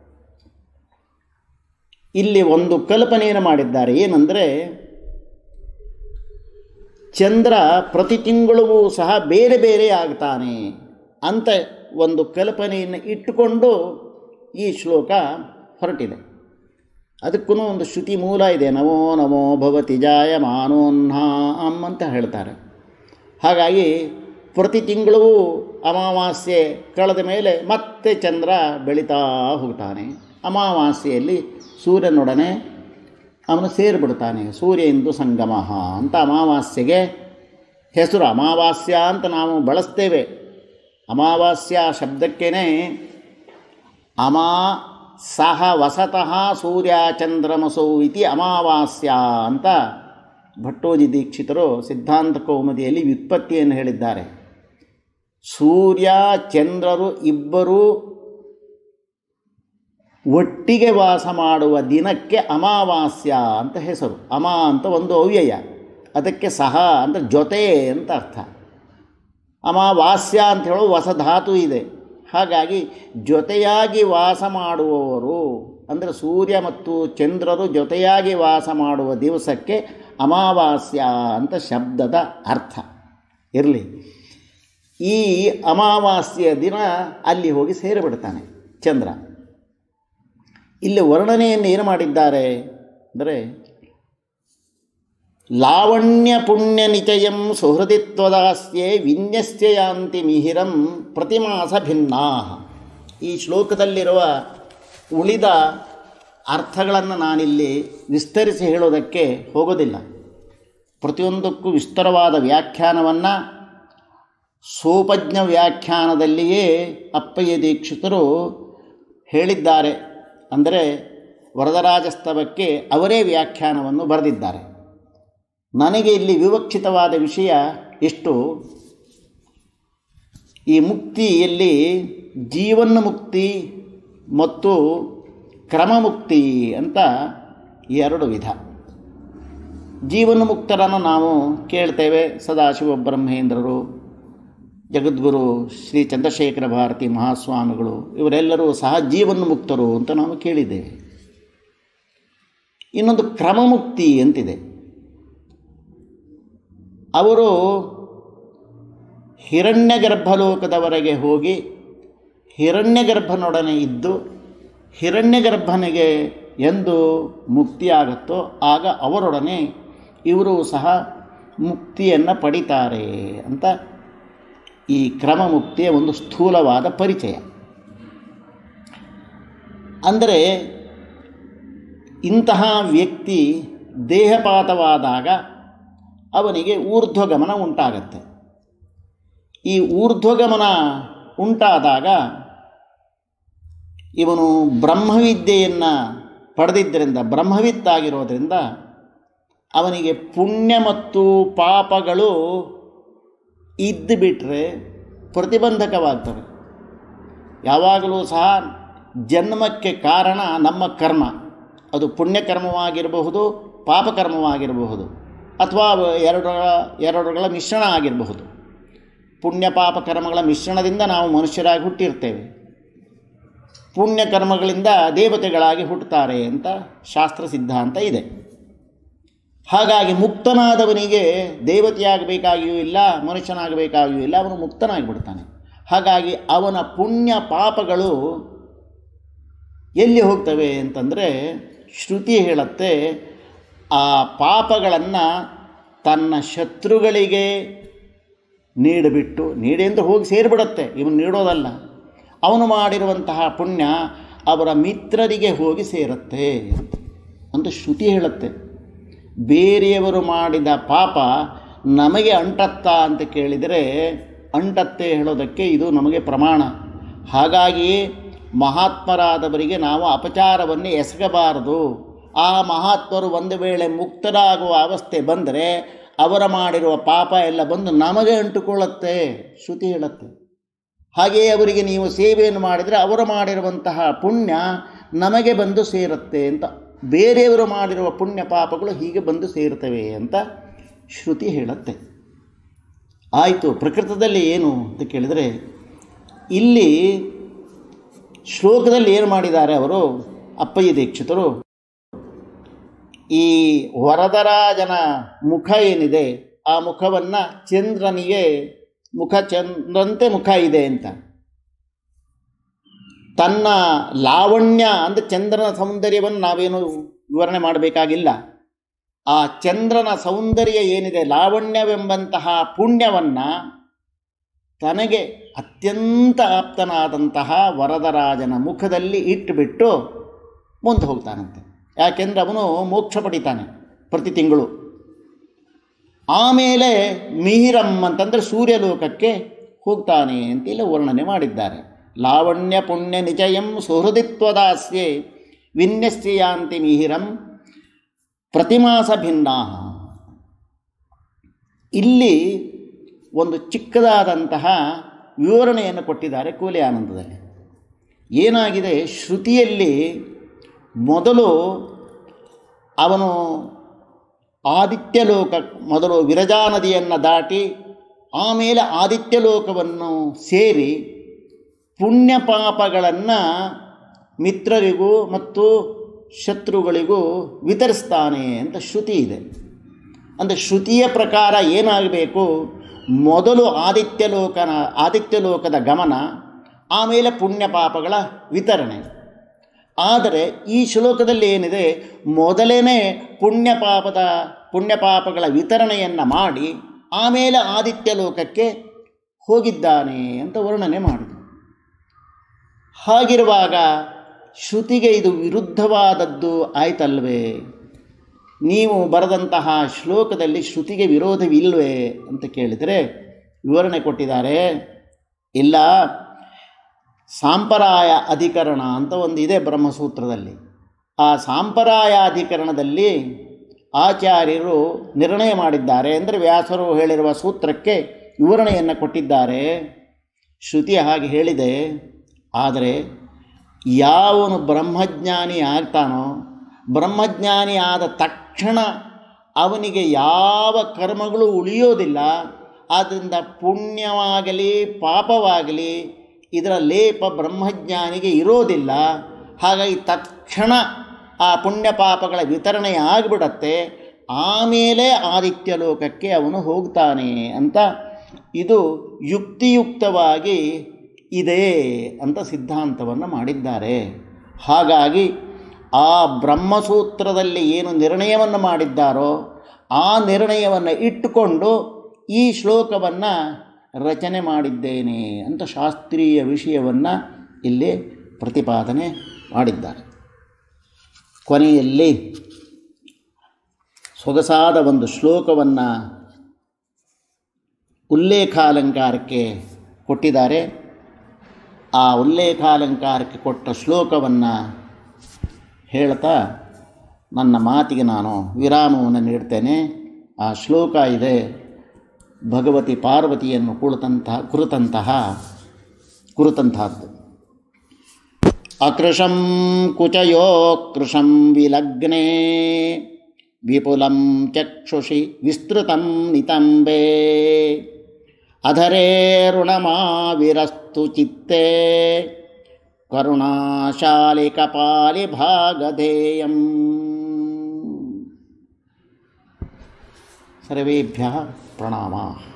[SPEAKER 1] ಇಲ್ಲಿ ಒಂದು ಕಲ್ಪನೆಯನ್ನು ಮಾಡಿದ್ದಾರೆ ಏನಂದರೆ ಚಂದ್ರ ಪ್ರತಿ ತಿಂಗಳಿಗೂ ಸಹ ಬೇರೆ ಬೇರೆ ಆಗ್ತಾನೆ ಅಂತ ಒಂದು ಕಲ್ಪನೆಯನ್ನು ಇಟ್ಟುಕೊಂಡು ಈ ಶ್ಲೋಕ ಹೊರಟಿದೆ ಅದಕ್ಕೂ ಒಂದು ಶ್ರುತಿ ಮೂಲ ಇದೆ ನಮೋ ನಮೋ ಭವತಿ ಜಾಯ ಮಾನೋನ್ಹಾಂ ಅಂತ ಹೇಳ್ತಾರೆ ಹಾಗಾಗಿ ಪ್ರತಿ ತಿಂಗಳೂ ಅಮಾವಾಸ್ಯೆ ಕಳೆದ ಮೇಲೆ ಮತ್ತೆ ಚಂದ್ರ ಬೆಳೀತಾ ಹೋಗ್ತಾನೆ ಅಮಾವಾಸ್ಯೆಯಲ್ಲಿ ಸೂರ್ಯನೊಡನೆ ಅವನು ಸೇರಿಬಿಡ್ತಾನೆ ಸೂರ್ಯ ಇಂದು ಸಂಗಮ ಅಂತ ಅಮಾವಾಸ್ಯೆಗೆ ಹೆಸರು ಅಮಾವಾಸ್ಯ ಅಂತ ನಾವು ಬಳಸ್ತೇವೆ ಅಮಾವಾಸ್ಯ ಶಬ್ದಕ್ಕೇ ಅಮಾ ಸಹ ವಸತಃ ಸೂರ್ಯ ಚಂದ್ರಮಸೌ ಇತಿ ಅಮಾವಾಸ್ಯ ಅಂತ ಭಟ್ಟೋಜಿ ದೀಕ್ಷಿತರು ಸಿದ್ಧಾಂತ ಕೌಮದಿಯಲ್ಲಿ ವ್ಯುತ್ಪತ್ತಿಯನ್ನು ಹೇಳಿದ್ದಾರೆ ಸೂರ್ಯ ಚಂದ್ರರು ಇಬ್ಬರೂ ಒಟ್ಟಿಗೆ ವಾಸ ಮಾಡುವ ದಿನಕ್ಕೆ ಅಮಾವಾಸ್ಯ ಅಂತ ಹೆಸರು ಅಮಾ ಅಂತ ಒಂದು ಅವ್ಯಯ ಅದಕ್ಕೆ ಸಹ ಅಂದರೆ ಜೊತೆ ಅಂತ ಅರ್ಥ ಅಮಾವಾಸ್ಯ ಅಂತ ಹೇಳೋ ಹೊಸಧಾತು ಇದೆ ಹಾಗಾಗಿ ಜೊತೆಯಾಗಿ ವಾಸ ಮಾಡುವವರು ಅಂದರೆ ಸೂರ್ಯ ಮತ್ತು ಚಂದ್ರರು ಜೊತೆಯಾಗಿ ವಾಸ ಮಾಡುವ ದಿವಸಕ್ಕೆ ಅಮಾವಾಸ್ಯ ಅಂತ ಶಬ್ದದ ಅರ್ಥ ಇರಲಿ ಈ ಅಮಾವಾಸ್ಯೆಯ ದಿನ ಅಲ್ಲಿ ಹೋಗಿ ಸೇರಿಬಿಡ್ತಾನೆ ಚಂದ್ರ ಇಲ್ಲಿ ವರ್ಣನೆಯನ್ನು ಏನು ಮಾಡಿದ್ದಾರೆ ಅಂದರೆ ಲಾವಣ್ಯ ಪುಣ್ಯ ನಿಚಯಂ ಸುಹೃದಿತ್ವದಾಸ್ಯೆ ವಿನ್ಯಸ್ಯ ಯಾಂತಿ ಮಿಹಿರಂ ಪ್ರತಿಮಾಸ ಭಿನ್ನಾ ಈ ಶ್ಲೋಕದಲ್ಲಿರುವ ಉಳಿದ ಅರ್ಥಗಳನ್ನು ನಾನಿಲ್ಲಿ ವಿಸ್ತರಿಸಿ ಹೇಳೋದಕ್ಕೆ ಹೋಗೋದಿಲ್ಲ ಪ್ರತಿಯೊಂದಕ್ಕೂ ವಿಸ್ತಾರವಾದ ವ್ಯಾಖ್ಯಾನವನ್ನು ಸೋಪಜ್ಞ ವ್ಯಾಖ್ಯಾನದಲ್ಲಿಯೇ ಅಪ್ಪಯ್ಯ ದೀಕ್ಷಿತರು ಹೇಳಿದ್ದಾರೆ ಅಂದರೆ ವರದರಾಜಸ್ತವಕ್ಕೆ ಅವರೇ ವ್ಯಾಖ್ಯಾನವನ್ನು ಬರೆದಿದ್ದಾರೆ ನನಗೆ ಇಲ್ಲಿ ವಿವಕ್ಷಿತವಾದ ವಿಷಯ ಇಷ್ಟು ಈ ಮುಕ್ತಿಯಲ್ಲಿ ಜೀವನ ಮುಕ್ತಿ ಮತ್ತು ಕ್ರಮಮುಕ್ತಿ ಅಂತ ಎರಡು ವಿಧ ಜೀವನ ಮುಕ್ತರನ್ನು ನಾವು ಕೇಳ್ತೇವೆ ಸದಾಶಿವ ಬ್ರಹ್ಮೇಂದ್ರರು ಜಗದ್ಗುರು ಶ್ರೀ ಚಂದ್ರಶೇಖರ ಭಾರತಿ ಮಹಾಸ್ವಾಮಿಗಳು ಇವರೆಲ್ಲರೂ ಸಹ ಜೀವನ ಮುಕ್ತರು ಅಂತ ನಾವು ಕೇಳಿದ್ದೇವೆ ಇನ್ನೊಂದು ಕ್ರಮಮುಕ್ತಿ ಅಂತಿದೆ ಅವರು ಹಿರಣ್ಯ ಗರ್ಭಲೋಕದವರೆಗೆ ಹೋಗಿ ಹಿರಣ್ಯ ಗರ್ಭನೊಡನೆ ಇದ್ದು ಹಿರಣ್ಯ ಗರ್ಭನಿಗೆ ಎಂದು ಮುಕ್ತಿಯಾಗುತ್ತೋ ಆಗ ಅವರೊಡನೆ ಇವರು ಸಹ ಮುಕ್ತಿಯನ್ನು ಪಡಿತಾರೆ ಅಂತ ಈ ಕ್ರಮ ಮುಕ್ತಿಯ ಒಂದು ಸ್ಥೂಲವಾದ ಪರಿಚಯ ಅಂದರೆ ಇಂತಹ ವ್ಯಕ್ತಿ ದೇಹಪಾತವಾದಾಗ ಅವನಿಗೆ ಊರ್ಧ್ವಗಮನ ಉಂಟಾಗತ್ತೆ ಈ ಊರ್ಧ್ವಗಮನ ಉಂಟಾದಾಗ ಇವನು ಬ್ರಹ್ಮವಿದ್ಯೆಯನ್ನು ಪಡೆದಿದ್ದರಿಂದ ಬ್ರಹ್ಮವಿತ್ತಾಗಿರೋದ್ರಿಂದ ಅವನಿಗೆ ಪುಣ್ಯ ಮತ್ತು ಪಾಪಗಳು ಇದ್ದು ಬಿಟ್ಟರೆ ಪ್ರತಿಬಂಧಕವಾಗ್ತವೆ ಯಾವಾಗಲೂ ಸಹ ಜನ್ಮಕ್ಕೆ ಕಾರಣ ನಮ್ಮ ಕರ್ಮ ಅದು ಪುಣ್ಯಕರ್ಮವಾಗಿರಬಹುದು ಪಾಪಕರ್ಮವಾಗಿರಬಹುದು ಅಥವಾ ಎರಡರ ಎರಡರ ಮಿಶ್ರಣ ಆಗಿರಬಹುದು ಪುಣ್ಯ ಪಾಪ ಕರ್ಮಗಳ ಮಿಶ್ರಣದಿಂದ ನಾವು ಮನುಷ್ಯರಾಗಿ ಹುಟ್ಟಿರ್ತೇವೆ ಪುಣ್ಯಕರ್ಮಗಳಿಂದ ದೇವತೆಗಳಾಗಿ ಹುಟ್ಟುತ್ತಾರೆ ಅಂತ ಶಾಸ್ತ್ರ ಸಿದ್ಧಾಂತ ಇದೆ ಹಾಗಾಗಿ ಮುಕ್ತನಾದವನಿಗೆ ದೇವತೆಯಾಗಬೇಕಾಗಿಯೂ ಇಲ್ಲ ಮನುಷ್ಯನಾಗಬೇಕಾಗಿಯೂ ಇಲ್ಲ ಅವನು ಮುಕ್ತನಾಗಿಬಿಡ್ತಾನೆ ಹಾಗಾಗಿ ಅವನ ಪುಣ್ಯ ಪಾಪಗಳು ಎಲ್ಲಿ ಹೋಗ್ತವೆ ಅಂತಂದರೆ ಶ್ರುತಿ ಹೇಳುತ್ತೆ ಆ ಪಾಪಗಳನ್ನು ತನ್ನ ಶತ್ರುಗಳಿಗೆ ನೀಡಿಬಿಟ್ಟು ನೀಡಿ ಅಂತ ಹೋಗಿ ಸೇರಿಬಿಡುತ್ತೆ ಇವನು ನೀಡೋದಲ್ಲ ಅವನು ಮಾಡಿರುವಂತಹ ಪುಣ್ಯ ಅವರ ಮಿತ್ರರಿಗೆ ಹೋಗಿ ಸೇರುತ್ತೆ ಅಂತ ಶ್ರುತಿ ಹೇಳುತ್ತೆ ಬೇರೆಯವರು ಮಾಡಿದ ಪಾಪ ನಮಗೆ ಅಂಟತ್ತಾ ಅಂತ ಕೇಳಿದರೆ ಅಂಟತ್ತೆ ಹೇಳೋದಕ್ಕೆ ಇದು ನಮಗೆ ಪ್ರಮಾಣ ಹಾಗಾಗಿ ಮಹಾತ್ಮರಾದವರಿಗೆ ನಾವು ಅಪಚಾರವನ್ನು ಎಸಗಬಾರದು ಆ ಮಹಾತ್ಮರು ಒಂದು ವೇಳೆ ಮುಕ್ತರಾಗುವ ಅವಸ್ಥೆ ಬಂದರೆ ಅವರ ಮಾಡಿರುವ ಪಾಪ ಎಲ್ಲ ಬಂದು ನಮಗೆ ಅಂಟುಕೊಳ್ಳುತ್ತೆ ಶ್ರುತಿ ಹೇಳುತ್ತೆ ಹಾಗೆಯೇ ಅವರಿಗೆ ನೀವು ಸೇವೆಯನ್ನು ಮಾಡಿದರೆ ಅವರು ಮಾಡಿರುವಂತಹ ಪುಣ್ಯ ನಮಗೆ ಬಂದು ಸೇರುತ್ತೆ ಅಂತ ಬೇರೆಯವರು ಮಾಡಿರುವ ಪುಣ್ಯ ಪಾಪಗಳು ಹೀಗೆ ಬಂದು ಸೇರ್ತವೆ ಅಂತ ಶ್ರುತಿ ಹೇಳುತ್ತೆ ಆಯಿತು ಪ್ರಕೃತದಲ್ಲಿ ಏನು ಅಂತ ಕೇಳಿದರೆ ಇಲ್ಲಿ ಶ್ಲೋಕದಲ್ಲಿ ಏನು ಮಾಡಿದ್ದಾರೆ ಅವರು ಅಪ್ಪಯ್ಯ ದೀಕ್ಷಿತರು ಈ ವರದರಾಜನ ಮುಖ ಏನಿದೆ ಆ ಮುಖವನ್ನು ಚಂದ್ರನಿಗೆ ಮುಖ ಚಂದ್ರಂತೆ ಮುಖ ಇದೆ ಅಂತ ತನ್ನ ಲಾವಣ್ಯ ಅಂದರೆ ಚಂದ್ರನ ಸೌಂದರ್ಯವನ್ನು ನಾವೇನು ವಿವರಣೆ ಮಾಡಬೇಕಾಗಿಲ್ಲ ಆ ಚಂದ್ರನ ಸೌಂದರ್ಯ ಏನಿದೆ ಲಾವಣ್ಯವೆಂಬಂತಹ ಪುಣ್ಯವನ್ನು ತನಗೆ ಅತ್ಯಂತ ಆಪ್ತನಾದಂತಹ ವರದರಾಜನ ಮುಖದಲ್ಲಿ ಇಟ್ಟುಬಿಟ್ಟು ಮುಂದೆ ಹೋಗ್ತಾನಂತೆ ಯಾಕೆಂದರೆ ಅವನು ಮೋಕ್ಷ ಪಡಿತಾನೆ ಪ್ರತಿ ತಿಂಗಳು ಆಮೇಲೆ ಮಿಹಿರಂ ಅಂತಂದರೆ ಸೂರ್ಯಲೋಕಕ್ಕೆ ಹೋಗ್ತಾನೆ ಅಂತ ಇಲ್ಲಿ ವರ್ಣನೆ ಮಾಡಿದ್ದಾರೆ ಲಾವಣ್ಯ ಪುಣ್ಯ ನಿಜಯಂ ಸುಹೃದಿತ್ವದಾಸ್ಯೆ ವಿನ್ಯಶ್ಚಿಯಾಂತಿ ಮಿಹಿರಂ ಪ್ರತಿಮಾಸ ಭಿನ್ನಾ ಇಲ್ಲಿ ಒಂದು ಚಿಕ್ಕದಾದಂತಹ ವಿವರಣೆಯನ್ನು ಕೊಟ್ಟಿದ್ದಾರೆ ಕೂಲಿ ಆನಂದದಲ್ಲಿ ಏನಾಗಿದೆ ಶ್ರುತಿಯಲ್ಲಿ ಮೊದಲು ಅವನು ಆದಿತ್ಯ ಲೋಕ ಮೊದಲು ವಿರಜಾ ನದಿಯನ್ನು ದಾಟಿ ಆಮೇಲೆ ಆದಿತ್ಯ ಲೋಕವನ್ನು ಸೇರಿ ಪುಣ್ಯ ಪಾಪಗಳನ್ನು ಮಿತ್ರರಿಗೂ ಮತ್ತು ಶತ್ರುಗಳಿಗೂ ವಿತರಿಸ್ತಾನೆ ಅಂತ ಶ್ರುತಿ ಇದೆ ಅಂದರೆ ಶ್ರುತಿಯ ಪ್ರಕಾರ ಏನಾಗಬೇಕು ಮೊದಲು ಆದಿತ್ಯ ಲೋಕನ ಆದಿತ್ಯ ಲೋಕದ ಗಮನ ಆಮೇಲೆ ಪುಣ್ಯ ಪಾಪಗಳ ವಿತರಣೆ ಆದರೆ ಈ ಶ್ಲೋಕದಲ್ಲಿ ಏನಿದೆ ಮೊದಲನೇ ಪುಣ್ಯ ಪಾಪದ ಪುಣ್ಯ ಪಾಪಗಳ ವಿತರಣೆಯನ್ನು ಮಾಡಿ ಆಮೇಲೆ ಆದಿತ್ಯ ಲೋಕಕ್ಕೆ ಹೋಗಿದ್ದಾನೆ ಅಂತ ವರ್ಣನೆ ಮಾಡಿದೆ ಹಾಗಿರುವಾಗ ಶ್ರುತಿಗೆ ಇದು ವಿರುದ್ಧವಾದದ್ದು ಆಯ್ತಲ್ವೇ ನೀವು ಬರೆದಂತಹ ಶ್ಲೋಕದಲ್ಲಿ ಶ್ರುತಿಗೆ ವಿರೋಧವಿಲ್ವೇ ಅಂತ ಕೇಳಿದರೆ ವಿವರಣೆ ಕೊಟ್ಟಿದ್ದಾರೆ ಇಲ್ಲ ಸಾಂಪರಾಯ ಅಧಿಕರಣ ಅಂತ ಒಂದು ಇದೆ ಬ್ರಹ್ಮಸೂತ್ರದಲ್ಲಿ ಆ ಸಾಂಪರಾಯ ಅಧಿಕರಣದಲ್ಲಿ ಆಚಾರ್ಯರು ನಿರ್ಣಯ ಮಾಡಿದ್ದಾರೆ ಅಂದರೆ ವ್ಯಾಸರು ಹೇಳಿರುವ ಸೂತ್ರಕ್ಕೆ ವಿವರಣೆಯನ್ನು ಕೊಟ್ಟಿದ್ದಾರೆ ಶ್ರುತಿ ಹಾಗೆ ಹೇಳಿದೆ ಆದರೆ ಯಾವನು ಬ್ರಹ್ಮಜ್ಞಾನಿ ಆಗ್ತಾನೋ ಬ್ರಹ್ಮಜ್ಞಾನಿ ಆದ ತಕ್ಷಣ ಅವನಿಗೆ ಯಾವ ಕರ್ಮಗಳು ಉಳಿಯೋದಿಲ್ಲ ಆದ್ದರಿಂದ ಪುಣ್ಯವಾಗಲಿ ಪಾಪವಾಗಲಿ ಇದರ ಲೇಪ ಬ್ರಹ್ಮಜ್ಞಾನಿಗೆ ಇರೋದಿಲ್ಲ ಹಾಗಾಗಿ ತಕ್ಷಣ ಆ ಪುಣ್ಯ ಪಾಪಗಳ ವಿತರಣೆ ಆಗಿಬಿಡತ್ತೆ ಆಮೇಲೆ ಆದಿತ್ಯ ಲೋಕಕ್ಕೆ ಅವನು ಹೋಗ್ತಾನೆ ಅಂತ ಇದು ಯುಕ್ತಿಯುಕ್ತವಾಗಿ ಇದೆ ಅಂತ ಸಿದ್ಧಾಂತವನ್ನು ಮಾಡಿದ್ದಾರೆ ಹಾಗಾಗಿ ಆ ಬ್ರಹ್ಮಸೂತ್ರದಲ್ಲಿ ಏನು ನಿರ್ಣಯವನ್ನು ಮಾಡಿದ್ದಾರೋ ಆ ನಿರ್ಣಯವನ್ನು ಇಟ್ಟುಕೊಂಡು ಈ ಶ್ಲೋಕವನ್ನು ರಚನೆ ಮಾಡಿದ್ದೇನೆ ಅಂತ ಶಾಸ್ತ್ರೀಯ ವಿಷಯವನ್ನು ಇಲ್ಲಿ ಪ್ರತಿಪಾದನೆ ಮಾಡಿದ್ದಾರೆ ಕೊನೆಯಲ್ಲಿ ಸೊಗಸಾದ ಒಂದು ಶ್ಲೋಕವನ್ನು ಉಲ್ಲೇಖಾಲಂಕಾರಕ್ಕೆ ಕೊಟ್ಟಿದ್ದಾರೆ ಆ ಉಲ್ಲೇಖಾಲಂಕಾರಕ್ಕೆ ಕೊಟ್ಟ ಶ್ಲೋಕವನ್ನು ಹೇಳ್ತಾ ನನ್ನ ಮಾತಿಗೆ ನಾನು ವಿರಾಮವನ್ನು ನೀಡ್ತೇನೆ ಆ ಶ್ಲೋಕ ಇದೆ ಭಗವತಿ ಪಾರ್ವತಿಯನ್ನು ಕುಳಿತಂತಹ ಕುರಿತಂತಹ ಕುರಿತಂತಹದ್ದು ಅಕೃಶಂ ಕುಚಯೋ ಕೃಶಂ ವಿಲಗ್ನೆ ವಿಪುಲಂ ಚಕ್ಷುಷಿ ವಿಸ್ತೃತಂ ನಿತಂಬೆ ಅಧರೇ ಋಣಮಾವಿರಸ್ತು ಚಿತ್ತೆ ಕರುಣಾಶಾಲಿ ಕಪಾಲಿ ಭಾಗಧೇಯಂ ಸರ್ವೇಭ್ಯ ಪ್ರಣಾಮ